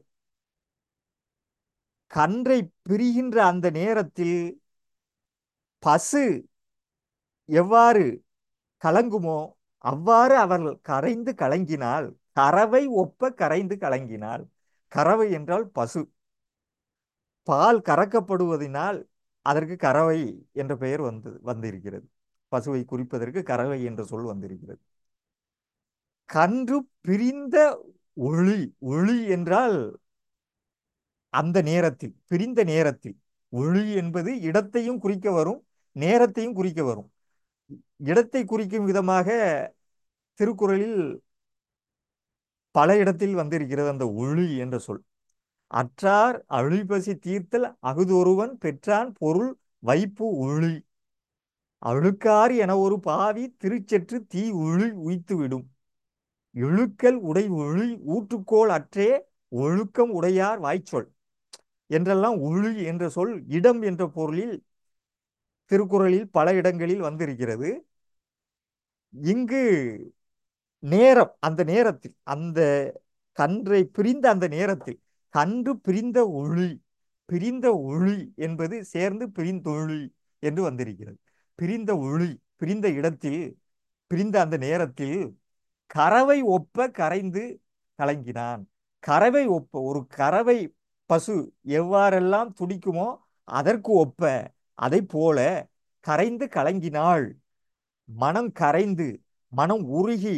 கன்றை பிரிகின்ற அந்த நேரத்தில் பசு எவ்வாறு கலங்குமோ அவ்வாறு அவள் கரைந்து கலங்கினாள் கறவை ஒப்ப கரைந்து கலங்கினாள் கறவை என்றால் பசு பால் கறக்கப்படுவதினால் அதற்கு கறவை என்ற பெயர் வந்து வந்திருக்கிறது பசுவை குறிப்பதற்கு கறவை என்ற சொல் வந்திருக்கிறது கன்று பிரிந்த ஒளி ஒளி என்றால் அந்த நேரத்தில் பிரிந்த நேரத்தில் ஒளி என்பது இடத்தையும் குறிக்க வரும் நேரத்தையும் குறிக்க வரும் இடத்தை குறிக்கும் விதமாக திருக்குறளில் பல இடத்தில் வந்திருக்கிறது அந்த ஒளி என்ற சொல் அற்றார் அழிபசி தீர்த்தல் அகுதொருவன் பெற்றான் பொருள் வைப்பு ஒளி அழுக்கார் என ஒரு பாவி திருச்செற்று தீ ஒளி உய்த்து விடும் இழுக்கல் உடை ஒளி ஊற்றுக்கோள் அற்றே ஒழுக்கம் உடையார் வாய்ச்சொல் என்றெல்லாம் ஒளி என்ற சொல் இடம் என்ற பொருளில் திருக்குறளில் பல இடங்களில் வந்திருக்கிறது இங்கு நேரம் அந்த நேரத்தில் அந்த கன்றை பிரிந்த அந்த நேரத்தில் கன்று பிரிந்த ஒளி பிரிந்த ஒளி என்பது சேர்ந்து பிரிந்தொளி என்று வந்திருக்கிறது பிரிந்த ஒளி பிரிந்த இடத்தில் பிரிந்த அந்த நேரத்தில் கறவை ஒப்ப கரைந்து கலங்கினான் கறவை ஒப்ப ஒரு கறவை பசு எவ்வாறெல்லாம் துடிக்குமோ அதற்கு ஒப்ப அதை போல கரைந்து கலங்கினாள் மனம் கரைந்து மனம் உருகி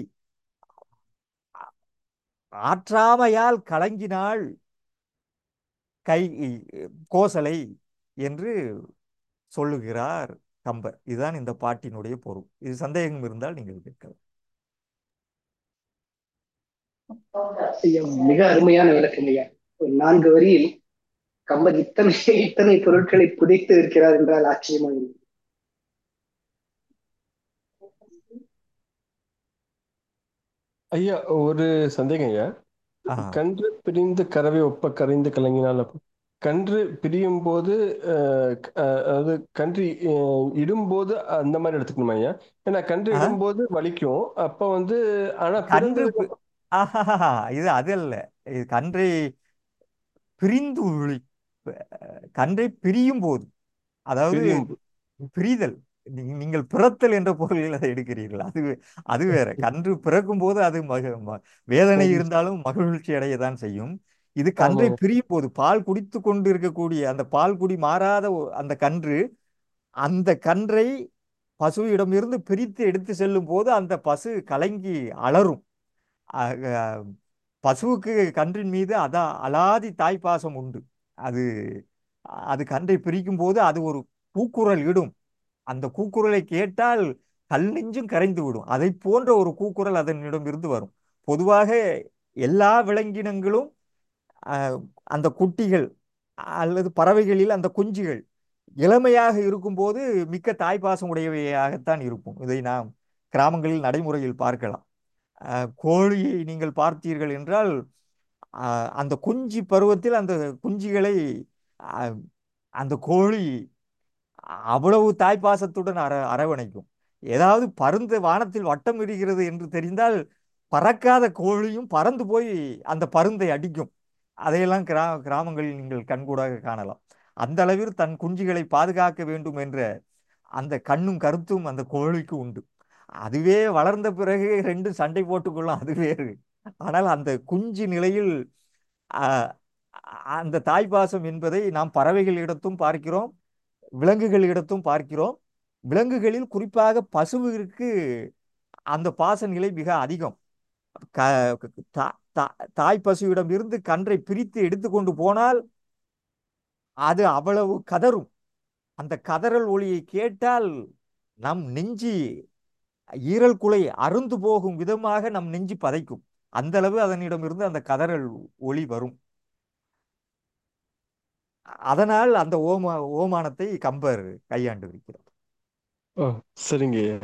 ஆற்றாமையால் கலங்கினாள் கை கோசலை என்று சொல்லுகிறார் கம்பர் இதுதான் இந்த பாட்டினுடைய பொருள் இது சந்தேகம் இருந்தால் நீங்கள் கேட்கலாம் ஐயா, மிக அருமையான விளக்கம் ஐயா ஒரு நான்கு வரியில் கம்பர் இத்தனை இத்தனை பொருட்களை புதைத்து இருக்கிறார் என்றால் ஆச்சரியமாக இல்லை. ஐயா ஒரு சந்தேகம் ஐயா ஆ கன்று பிரிந்து கறவை ஒப்ப கரைந்து கலங்கினால் அப்ப- கன்று பிரியும் போது அஹ், க- அஹ், அதாவது கன்று அஹ், இடும்போது அந்த மாதிரி எடுத்துக்கணுமா ஐயா ஏன்னா கன்று ஆ இடும்போது வலிக்கும் அப்ப வந்து ஆனா கன்று பிறந்ததுக்கு பி- ஆஹாஹா, இது அது அல்ல இது கன்றை பிரிந்து ஒழி கன்றை பிரியும் போது அதாவது பிரியும் பிரிதல் நீ- நீங்கள் பிறத்தல் என்ற பொருளில் அதை எடுக்கிறீர்கள் அது அது வேற கன்று பிறக்கும் போது அது மக ம- வேதனை மகிழ்ச்சி. இருந்தாலும் மகிழ்ச்சி அடையத்தான் செய்யும் இது ஆமா கன்றை பிரியும் போது பால் குடித்து கொண்டு இருக்கக்கூடிய அந்த பால் குடி மாறாத ஒ- அந்த கன்று அந்த கன்றை பசுவிடமிருந்து பிரித்து எடுத்து செல்லும் போது அந்த பசு கலங்கி அலறும் அ- அ- பசுவுக்கு கன்றின் மீது அதா அலாதி தாய்ப்பாசம் உண்டு அது அது கன்றை பிரிக்கும் போது அது ஒரு கூக்குரல் இடும் அந்த கூக்குரலை கேட்டால் கல் நெஞ்சும் கரைந்து விடும் அதை போன்ற ஒரு கூக்குரல் அதனிடமிருந்து வரும் பொதுவாக எல்லா விலங்கினங்களும் அஹ், அந்த குட்டிகள் அல்லது பறவைகளில் அந்த குஞ்சுகள் இளமையாக இருக்கும்போது மிக்க தாய்ப்பாசம் உடையவையாகத்தான் இருக்கும் இதை நாம் கிராமங்களில் நடைமுறையில் பார்க்கலாம் அஹ், கோழியை நீங்கள் பார்த்தீர்கள் என்றால் அஹ், அந்த குஞ்சு பருவத்தில் அந்த குஞ்சுகளை அஹ், அந்த கோழி அவ்வளவு தாய்ப்பாசத்துடன் அர அரவணைக்கும் ஏதாவது பருந்து வானத்தில் வட்டம் விடுகிறது என்று தெரிந்தால் பறக்காத கோழியும் பறந்து போய் அந்த பருந்தை அடிக்கும் அதையெல்லாம் கிரா கிராமங்களில் நீங்கள் கண்கூடாக காணலாம் அந்த அளவில் தன் குஞ்சுகளை பாதுகாக்க வேண்டும் என்ற அந்த கண்ணும் கருத்தும் அந்த கோழிக்கு உண்டு அதுவே வளர்ந்த பிறகு ரெண்டும் சண்டை போட்டுக்கொள்ளும் அது வேறு ஆனால் அந்த குஞ்சு நிலையில் ஆஹ், அந்த தாய்ப்பாசம் என்பதை நாம் பறவைகளிடத்தும் பார்க்கிறோம் விலங்குகளிடத்தும் பார்க்கிறோம் விலங்குகளில் குறிப்பாக பசுவிற்கு அந்த பாச நிலை மிக அதிகம் க தா- தா- தாய் பசுவிடம் இருந்து கன்றை பிரித்து எடுத்துக்கொண்டு போனால் அது அவ்வளவு கதறும் அந்த கதறல் ஒலியை கேட்டால் நம் நெஞ்சு ஈரல் குலை அருந்து போகும் விதமாக நம் நெஞ்சு பதைக்கும் அந்த அளவு அதனிடமிருந்து அந்த கதறல் ஒலி வரும் அதனால் அந்த ஓமா ஓமானத்தை கம்பர் கையாண்டு இருக்கிறார் ஓ சரிங்க ஐயா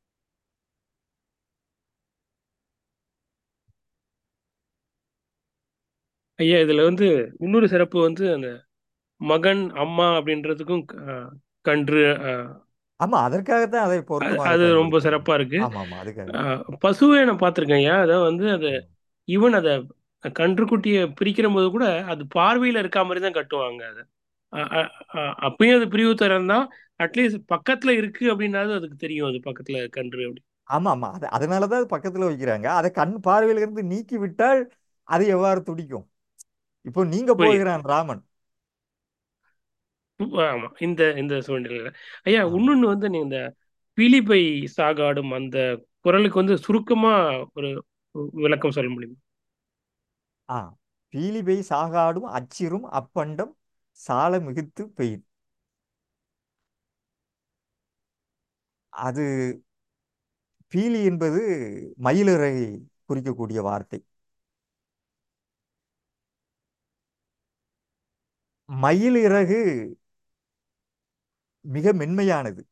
ஐயா இதுல வந்து இன்னொரு சிறப்பு வந்து அந்த மகன் அம்மா அப்படின்றதுக்கும் அஹ், கன்று அஹ், ஆமா அதற்காகத்தான் அதை அது பொருத்தமாக அது ரொம்ப பயன்படுத்தினாங்க சிறப்பா இருக்கு ஆமா ஆமா அதுக்காக அஹ், பசுவை நான் பார்த்திருக்கேன் ஐயா அதாவது வந்து அது ஈவன் அதை கன்றுக்குட்டியை பிரிக்கிற போது கூட அது பார்வையில இருக்க மாதிரி தான் கட்டுவாங்க அதை அ- அ- அ- அப்பயும் அது பிரிவு தரம் தான் அட்லீஸ்ட் பக்கத்துல இருக்கு அப்படின்னாலும் அதுக்கு தெரியும் அது பக்கத்துல கன்று அப்படி ஆமா ஆமா அது அதனாலதான் அது பக்கத்துல வைக்கிறாங்க அதை கண் பார்வையில இருந்து நீக்கி விட்டால் அது எவ்வாறு துடிக்கும் இப்போ நீங்க புரியுது போகிறான் ராமன் உ- ஆமா இந்த இந்த சூழ்நிலையில ஐயா ஆமா இன்னொன்னு வந்து நீ இந்த பீலிபை சாகாடும் அந்த குரலுக்கு வந்து சுருக்கமா ஒரு விளக்கம் சொல்ல முடியுமா ஆ பீலிபை சாகாடும் அச்சிரும் அப்பண்டம் சால மிகுத்து பெயின் அது பீலி என்பது மயிலிறகை குறிக்கக்கூடிய வார்த்தை மயில் இறகு மிக மென்மையானது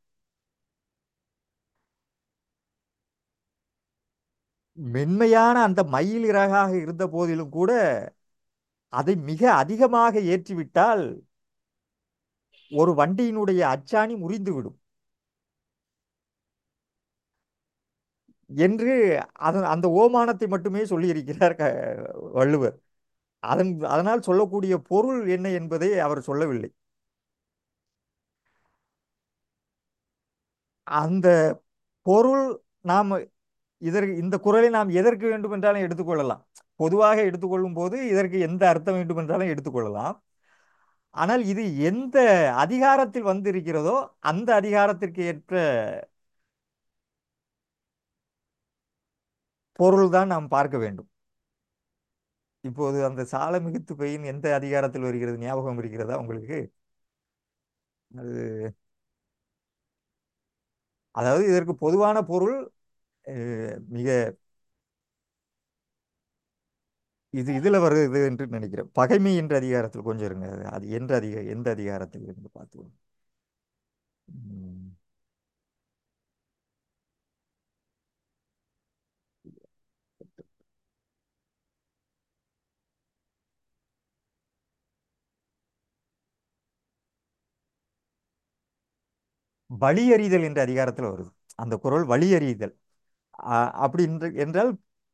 மென்மையான அந்த மயில் இறகாக இருந்த போதிலும் கூட அதை மிக அதிகமாக ஏற்றிவிட்டால் ஒரு வண்டியினுடைய அச்சாணி முறிந்துவிடும் என்று அதன் அந்த ஓமானத்தை மட்டுமே சொல்லியிருக்கிறார் க- வள்ளுவர் அதன் அதனால் சொல்லக்கூடிய பொருள் என்ன என்பதை அவர் சொல்லவில்லை அந்த பொருள் நாம் இதற்கு இந்த குறளை நாம் எதற்கு வேண்டும் என்றாலும் எடுத்துக்கொள்ளலாம் பொதுவாக எடுத்துக்கொள்ளும் போது இதற்கு எந்த அர்த்தம் வேண்டும் என்றாலும் எடுத்துக்கொள்ளலாம் ஆனால் இது எந்த அதிகாரத்தில் வந்திருக்கிறதோ அந்த அதிகாரத்திற்கு ஏற்ற பொருள் தான் நாம் பார்க்க வேண்டும் இப்போது அந்த சால மிகுத்து பெயின் எந்த அதிகாரத்தில் வருகிறது ஞாபகம் இருக்கிறதா உங்களுக்கு அது அதாவது இதற்கு பொதுவான பொருள் அஹ், மிக இது இதுல வருது என்று நினைக்கிறேன் பகைமை என்ற அதிகாரத்தில் கொஞ்சம் இருங்க அது அது என்ற அதிக எந்த அதிகாரத்தில் இருந்து பார்த்துக்கணும் ம். வழியறிதல் என்ற அதிகாரத்தில் வருது அந்த குறள் வழியறிதல் அ- அப்படி என்று- என்றால்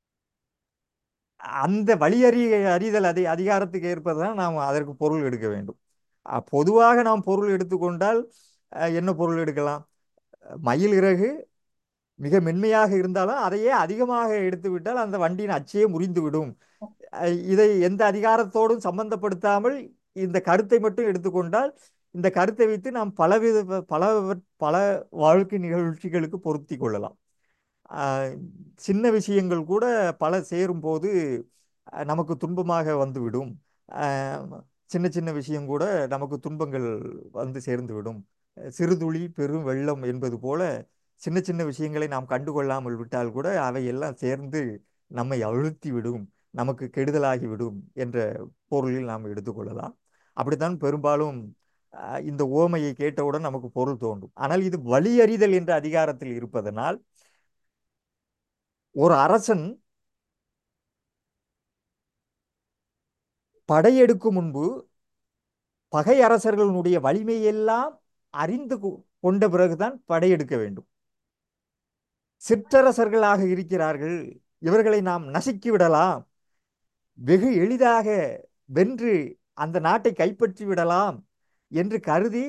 அந்த வழியறி அறிதல் அதை அதிகாரத்துக்கு ஏற்பதான் நாம் அதற்கு பொருள் எடுக்க வேண்டும் அ, பொதுவாக நாம் பொருள் எடுத்துக்கொண்டால் அ, என்ன பொருள் எடுக்கலாம் மயில் இறகு மிக மென்மையாக இருந்தாலும் அதையே அதிகமாக எடுத்து விட்டால் அந்த வண்டியின் அச்சையே முறிந்து விடும் அ, இதை எந்த அதிகாரத்தோடும் சம்பந்தப்படுத்தாமல் இந்த கருத்தை மட்டும் எடுத்துக்கொண்டால் இந்த கருத்தை வைத்து நாம் பலவித பல பல வாழ்க்கை நிகழ்ச்சிகளுக்கு பொருத்தி கொள்ளலாம் ஆஹ் சின்ன விஷயங்கள் கூட பல சேரும்போது அஹ் நமக்கு துன்பமாக வந்துவிடும் ஆஹ் சின்ன சின்ன விஷயம் கூட நமக்கு துன்பங்கள் வந்து சேர்ந்து விடும் சிறுதுளி பெரும் வெள்ளம் என்பது போல சின்ன சின்ன விஷயங்களை நாம் கண்டுகொள்ளாமல் விட்டால் கூட அவை எல்லாம் சேர்ந்து நம்மை அழுத்தி விடும் நமக்கு கெடுதலாகி விடும் என்ற பொருளில் நாம் எடுத்துக்கொள்ளலாம் அப்படித்தான் பெரும்பாலும் அஹ், இந்த ஓமையை கேட்டவுடன் நமக்கு பொருள் தோன்றும் ஆனால் இது வழியறிதல் என்ற அதிகாரத்தில் இருப்பதனால் ஒரு அரசன் படையெடுக்கும் முன்பு பகை அரசர்களுடைய வலிமையெல்லாம் அறிந்து கொ- கொண்ட பிறகுதான் படையெடுக்க வேண்டும் சிற்றரசர்களாக இருக்கிறார்கள் இவர்களை நாம் நசுக்கி விடலாம் வெகு எளிதாக வென்று அந்த நாட்டை கைப்பற்றி விடலாம் என்று கருதி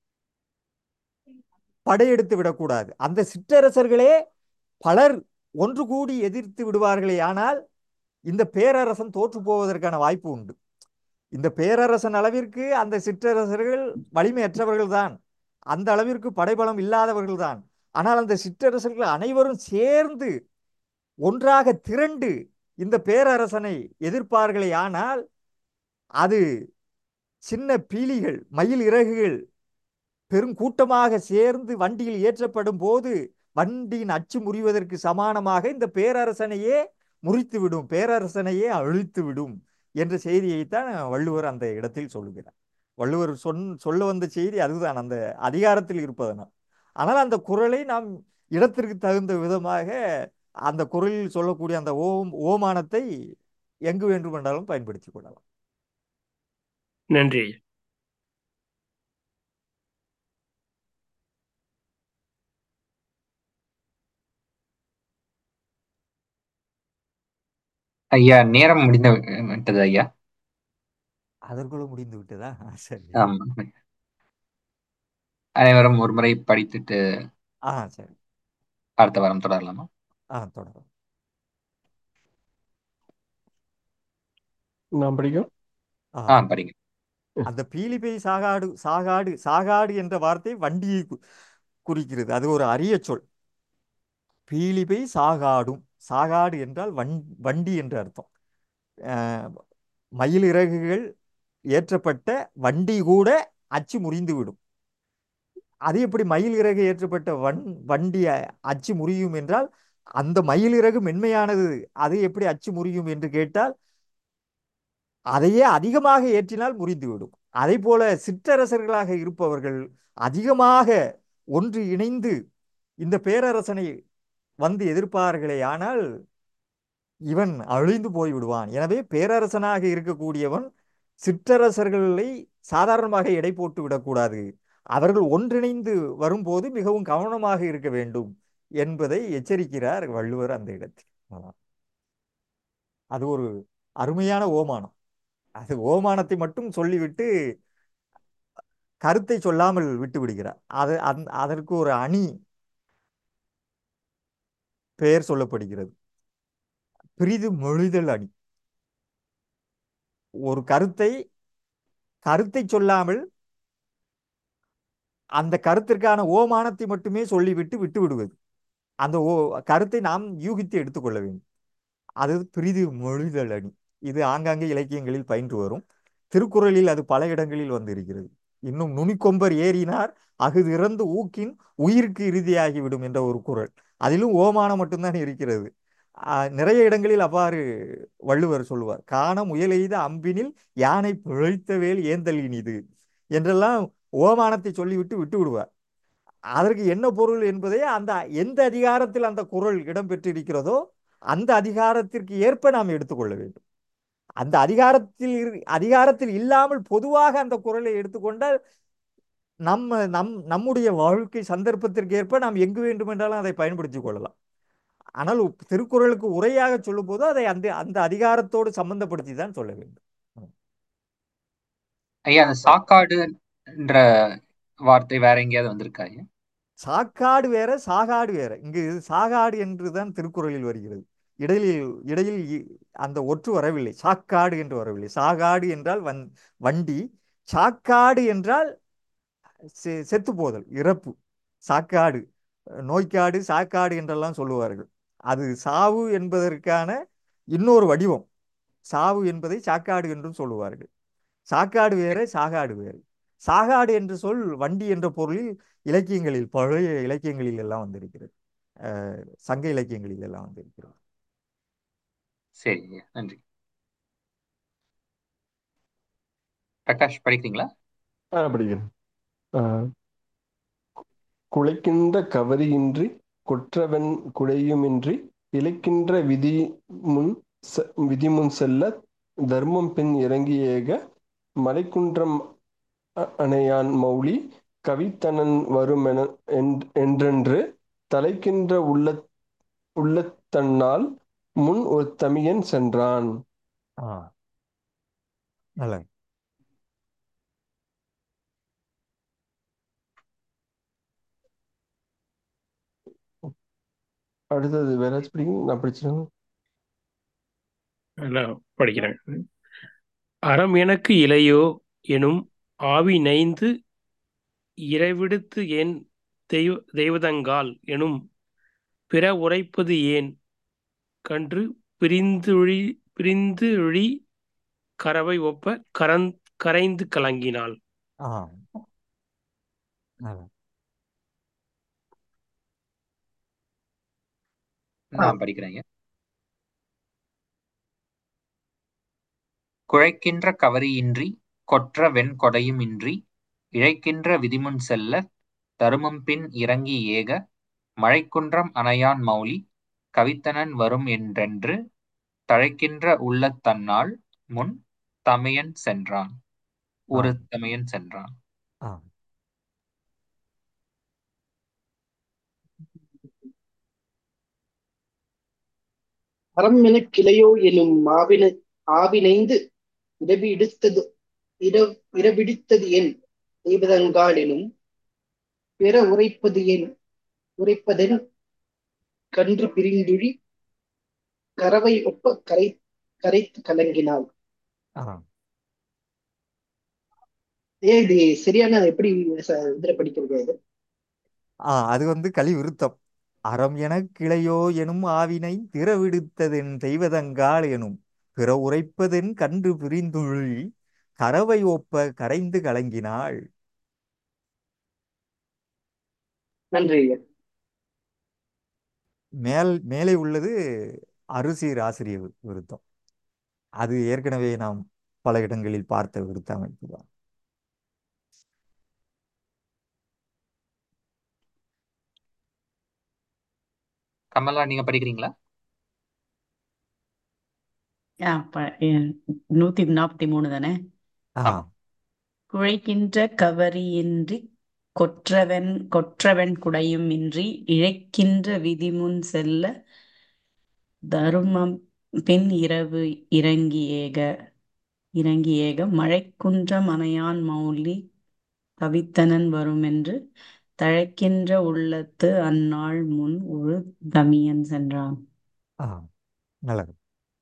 படையெடுத்து விடக்கூடாது அந்த சிற்றரசர்களே பலர் ஒன்று கூடி எதிர்த்து விடுவார்களே ஆனால் இந்த பேரரசன் தோற்று போவதற்கான வாய்ப்பு உண்டு இந்த பேரரசன் அளவிற்கு அந்த சிற்றரசர்கள் வலிமையற்றவர்கள் தான் அந்த அளவிற்கு படைபலம் இல்லாதவர்கள் தான் ஆனால் அந்த சிற்றரசர்கள் அனைவரும் சேர்ந்து ஒன்றாக திரண்டு இந்த பேரரசனை எதிர்ப்பார்களே ஆனால் அது சின்ன பீலிகள் மயில் இறகுகள் பெருங்கூட்டமாக சேர்ந்து வண்டியில் ஏற்றப்படும் போது வண்டியின் அச்சு முறிவதற்கு சமானமாக இந்த பேரரசனையே முறித்து விடும் பேரரசனையே அழித்து விடும் என்ற செய்தியைத்தான் வள்ளுவர் அந்த இடத்தில் சொல்லுகிறார் வள்ளுவர் சொன் சொல்ல வந்த செய்தி அதுதான் அந்த அதிகாரத்தில் இருப்பதனால் ஆனால் அந்த குறளை நாம் இடத்திற்கு தகுந்த விதமாக அந்த குறளில் சொல்லக்கூடிய அந்த ஓம் ஓமானத்தை எங்கு வேண்டுமென்றாலும் பயன்படுத்திக் கொள்ளலாம் நன்றி ஐயா ஐயா நேரம் முடிந்து விட்டது ஐயா அதற்குள்ள முடிந்து விட்டதா ஆ, சரி ஆமா அனைவரும் ஒரு முறை படித்துட்டு ஆ சரி அடுத்த வாரம் தொடரலாமா ஆ தொடரும் நான் படிக்கும் ஆ ஆ படிங்க அந்த பீலிபை சாகாடு சாகாடு சாகாடு என்ற வார்த்தை வண்டியை கு- குறிக்கிறது அது ஒரு அரிய சொல் பீலிபை சாகாடும் சாகாடு என்றால் வண் வண்டி என்று அர்த்தம் அஹ், மயில் இறகுகள் ஏற்றப்பட்ட வண்டி கூட அச்சு முறிந்து விடும் அது எப்படி மயில் இறகு ஏற்றப்பட்ட வன் வண்டி அ- அச்சு முறியும் என்றால் அந்த மயில் இறகு மென்மையானது அது எப்படி அச்சு முறியும் என்று கேட்டால் அதையே அதிகமாக ஏற்றினால் முறிந்துவிடும் அதே போல சிற்றரசர்களாக இருப்பவர்கள் அதிகமாக ஒன்று இணைந்து இந்த பேரரசனை வந்து எதிர்ப்பார்களே ஆனால் இவன் அழிந்து போய் விடுவான் எனவே பேரரசனாக இருக்கக்கூடியவன் சிற்றரசர்களை சாதாரணமாக எடை போட்டு விடக்கூடாது அவர்கள் ஒன்றிணைந்து வரும்போது மிகவும் கவனமாக இருக்க வேண்டும் என்பதை எச்சரிக்கிறார் வள்ளுவர் அந்த இடத்தில் அதான். அது ஒரு அருமையான ஓமானம் அது ஓமானத்தை மட்டும் சொல்லிவிட்டு கருத்தை சொல்லாமல் விட்டு விடுகிறார் அது அந் அதற்கு ஒரு அணி பெயர் சொல்லப்படுகிறது பிரிது மொழிதல் அணி ஒரு கருத்தை கருத்தை சொல்லாமல் அந்த கருத்திற்கான ஓமானத்தை மட்டுமே சொல்லிவிட்டு விட்டு விடுவது அந்த ஓ கருத்தை நாம் யூகித்து எடுத்துக்கொள்ள வேண்டும் அது பிரிது மொழிதல் அணி இது ஆங்காங்கே இலக்கியங்களில் பயின்று வரும் திருக்குறளில் அது பல இடங்களில் வந்து இருக்கிறது இன்னும் நுனிக்கொம்பர் ஏறினார் அஃது இறந்து ஊக்கின் உயிருக்கு இறுதியாகிவிடும் என்ற ஒரு குறள் அதிலும் ஓமானம் மட்டும்தான் இருக்கிறது ஆஹ், நிறைய இடங்களில் அவ்வாறு வள்ளுவர் சொல்லுவார் காண முயலெய்த அம்பினில் யானை பிழைத்த வேல் ஏந்தல் இனிது என்றெல்லாம் ஓமானத்தை சொல்லிவிட்டு விட்டு விடுவார் அதற்கு என்ன பொருள் என்பதை அந்த எந்த அதிகாரத்தில் அந்த குறள் இடம்பெற்றிருக்கிறதோ அந்த அதிகாரத்திற்கு ஏற்ப நாம் எடுத்துக்கொள்ள வேண்டும் அந்த அதிகாரத்தில் இரு- அதிகாரத்தில் இல்லாமல் பொதுவாக அந்த குறளை எடுத்துக்கொண்டால் நம்ம நம் நம்முடைய வாழ்க்கை சந்தர்ப்பத்திற்கு ஏற்ப நாம் எங்கு வேண்டுமென்றாலும் அதை பயன்படுத்திக் கொள்ளலாம் ஆனால் உப்- திருக்குறளுக்கு உரையாக சொல்லும்போது அதை அந்த அந்த அதிகாரத்தோடு சம்பந்தப்படுத்தி தான் சொல்ல வேண்டும் ஐயா அந்த சாக்காடுன்ற வார்த்தை வேற எங்கேயாவது வந்திருக்கா ஐயா சாக்காடு வேற சாகாடு வேற இங்கு சாகாடு என்று தான் திருக்குறளில் வருகிறது இடையில் இடையில் இ- அந்த ஒற்று வரவில்லை சாக்காடு என்று வரவில்லை சாகாடு என்றால் வன் வண்டி சாக்காடு என்றால் செ- செத்து போதல் இறப்பு சாக்காடு நோய்க்காடு சாக்காடு என்றெல்லாம் சொல்லுவார்கள் அது சாவு என்பதற்கான இன்னொரு வடிவம் சாவு என்பதை சாக்காடு என்றும் சொல்லுவார்கள் சாக்காடு வேற சாகாடு வேறு சாகாடு என்ற சொல் வண்டி என்ற பொருளில் இலக்கியங்களில் பழைய இலக்கியங்களில் எல்லாம் வந்திருக்கிறது அஹ், சங்க இலக்கியங்களில் எல்லாம் வந்திருக்கிறது சரி ஐயா நன்றி பிரகாஷ் படிக்கிறீங்களா ஆ படிக்கிறேன் ஆ, குலைக்கின்ற கவரியின்றி கொற்றவன் குடையுமின்றி இழைக்கின்ற விதி முன் செ- விதிமுன் செல்ல தர்மம் பின் இறங்கி ஏக மலைக்குன்றம் அ- அணையான் மௌலி கவித்தனன் வருமென என்- என்றென்று தலைக்கின்ற உள்ள உள்ளத்தன்னால் முன் ஒரு தமியன் சென்றான் ஆ நல்ல அடுத்தது வேற ஏதாச்சும் படிக்கணும் நான் படிச்சிருக்கேன் நான் படிக்கிறேன் அறம் எனக்கு இளையோ எனும் ஆவி நைந்து இறைவிடுத்து ஏன் தெய்வ தெய்வதங்கால் எனும் பிற உரைப்பது ஏன் கன்று பிரிந்துழி பிரிந்துழி கரவை ஒப்ப கரந் கரைந்து கலங்கினாள் ஆ நல்ல நான் படிக்கிறேன் ஐயா குழைக்கின்ற கவரியின்றி கொற்ற வெண்கொடையும் இன்றி இழைக்கின்ற விதிமுன் செல்ல தருமம் பின் இறங்கி ஏக மழைக்குன்றம் அணையான் மௌலி கவித்தனன் வரும் என்றென்று தழைக்கின்ற உள்ளத்தன்னால் முன் தமையன் சென்றான் ஆ ஒரு தமையன் சென்றான் ஆ அறம் எனக் கிளையோ எனும் மாவின ஆவினைந்து இரவி இடுத்தது இரவ் இரவிடித்தது என் தெய்வதங்கால் எனும் பிற உரைப்பது என் உரைப்பதென் கன்று பிரிந்துழி கரவை ஒப்ப கரை கரைத்து கலங்கினாள் ஆ ஏ இது சரியான எப்படி ச- இதுல படிக்கிறது இது ஆ அது வந்து கலி விருத்தம் அறம் எனக் கிளையோ எனும் ஆவினை திறவிடுத்ததென் தெய்வதங்காள் எனும் பிற உரைப்பதென் கன்று பிரிந்துழி கரவை ஒப்ப கரைந்து கலங்கினாள் நன்றி ஐயா மேல் மேலே உள்ளது அறுசீர் ஆசிரிய வி- விருத்தம் அது ஏற்கனவே நாம் பல இடங்களில் பார்த்த விருத்த அமைப்பு தான் கமலா நீங்க படிக்கிறீங்களா ஆ, ப- எ- நூத்தி நாற்பத்தி மூணு தானே ஆ ஆமா குழைக்கின்ற கவரியின்றி கொற்றவன் கொற்றவன் குடையும் இன்றி இழைக்கின்ற விதிமுன் செல்ல தருமம் பின் இரவு இறங்கி ஏக இறங்கி ஏக மழைக்குன்றம் அணையான் மௌலி கவித்தனன் வருமென்று தழைக்கின்ற உள்ளத்து அந்நாள் முன் ஒரு தமியன் சென்றான் ஆ நல்லது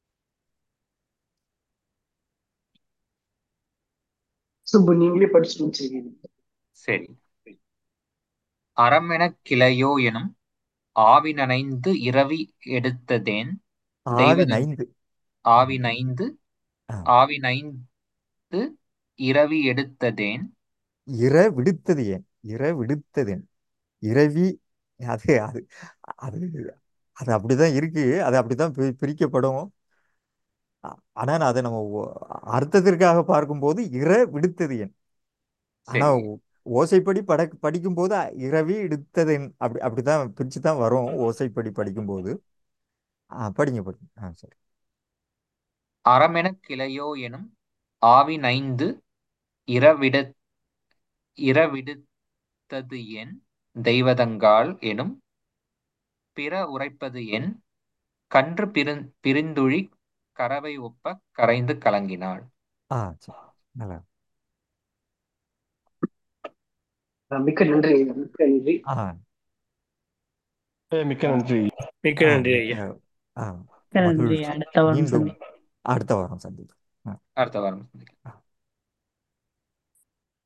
சுப்பு நீங்களே படிச்சு முடிச்சிருக்கீங்க சரி அறமெனக் கிளையோ எனும் ஆவி நனைந்து இரவி எடுத்ததேன் ஆவி தெய்வதன் நைந்து ஆவி நைந்து ஆ. ஆவி நைந்து இரவி எடுத்ததேன் இர விடுத்தது ஏன் இர விடுத்ததேன் இரவி அது அது அது அது அப்படிதான் இருக்கு அது அப்படிதான் பி- பிரிக்கப்படும் ஆ- ஆனால் அதை நம்ம ஓ- அர்த்தத்திற்காக பார்க்கும்போது இற விடுத்தது என் ஆனா சரிங்க ஓ- ஓசைப்படி பட படிக்கும்போது இரவி எடுத்தது என் அப்படி அப்படிதான் பிரிச்சு தான் வரும் ஓசைப்படி படிக்கும்போது ஆ படிங்க படிங்க ஆ சரி அறமெனக் கிளையோ எனும் ஆவி நைந்து இரவிட இரவிடுத்தது என் தெய்வதங்கால் எனும் பிற உரைப்பது என் கன்று பிரிந் பிரிந்துழி கறவை ஒப்ப கரைந்து கலங்கினாள் ஆ சரி நல்லா மிக்க நன்றி மிக்க நன்றி ஆ ஐயா, மிக்க நன்றி மிக்க ஆ நன்றி மிக்க ஐயா ஆ நன்றி மகிழ்ச்சி அடுத்த வாரம் மீண்டும் சந்திப்போம் அடுத்த வாரம் சந்திப்போம் ஆ அடுத்த வாரம் சந்திக்கலாம் ஆ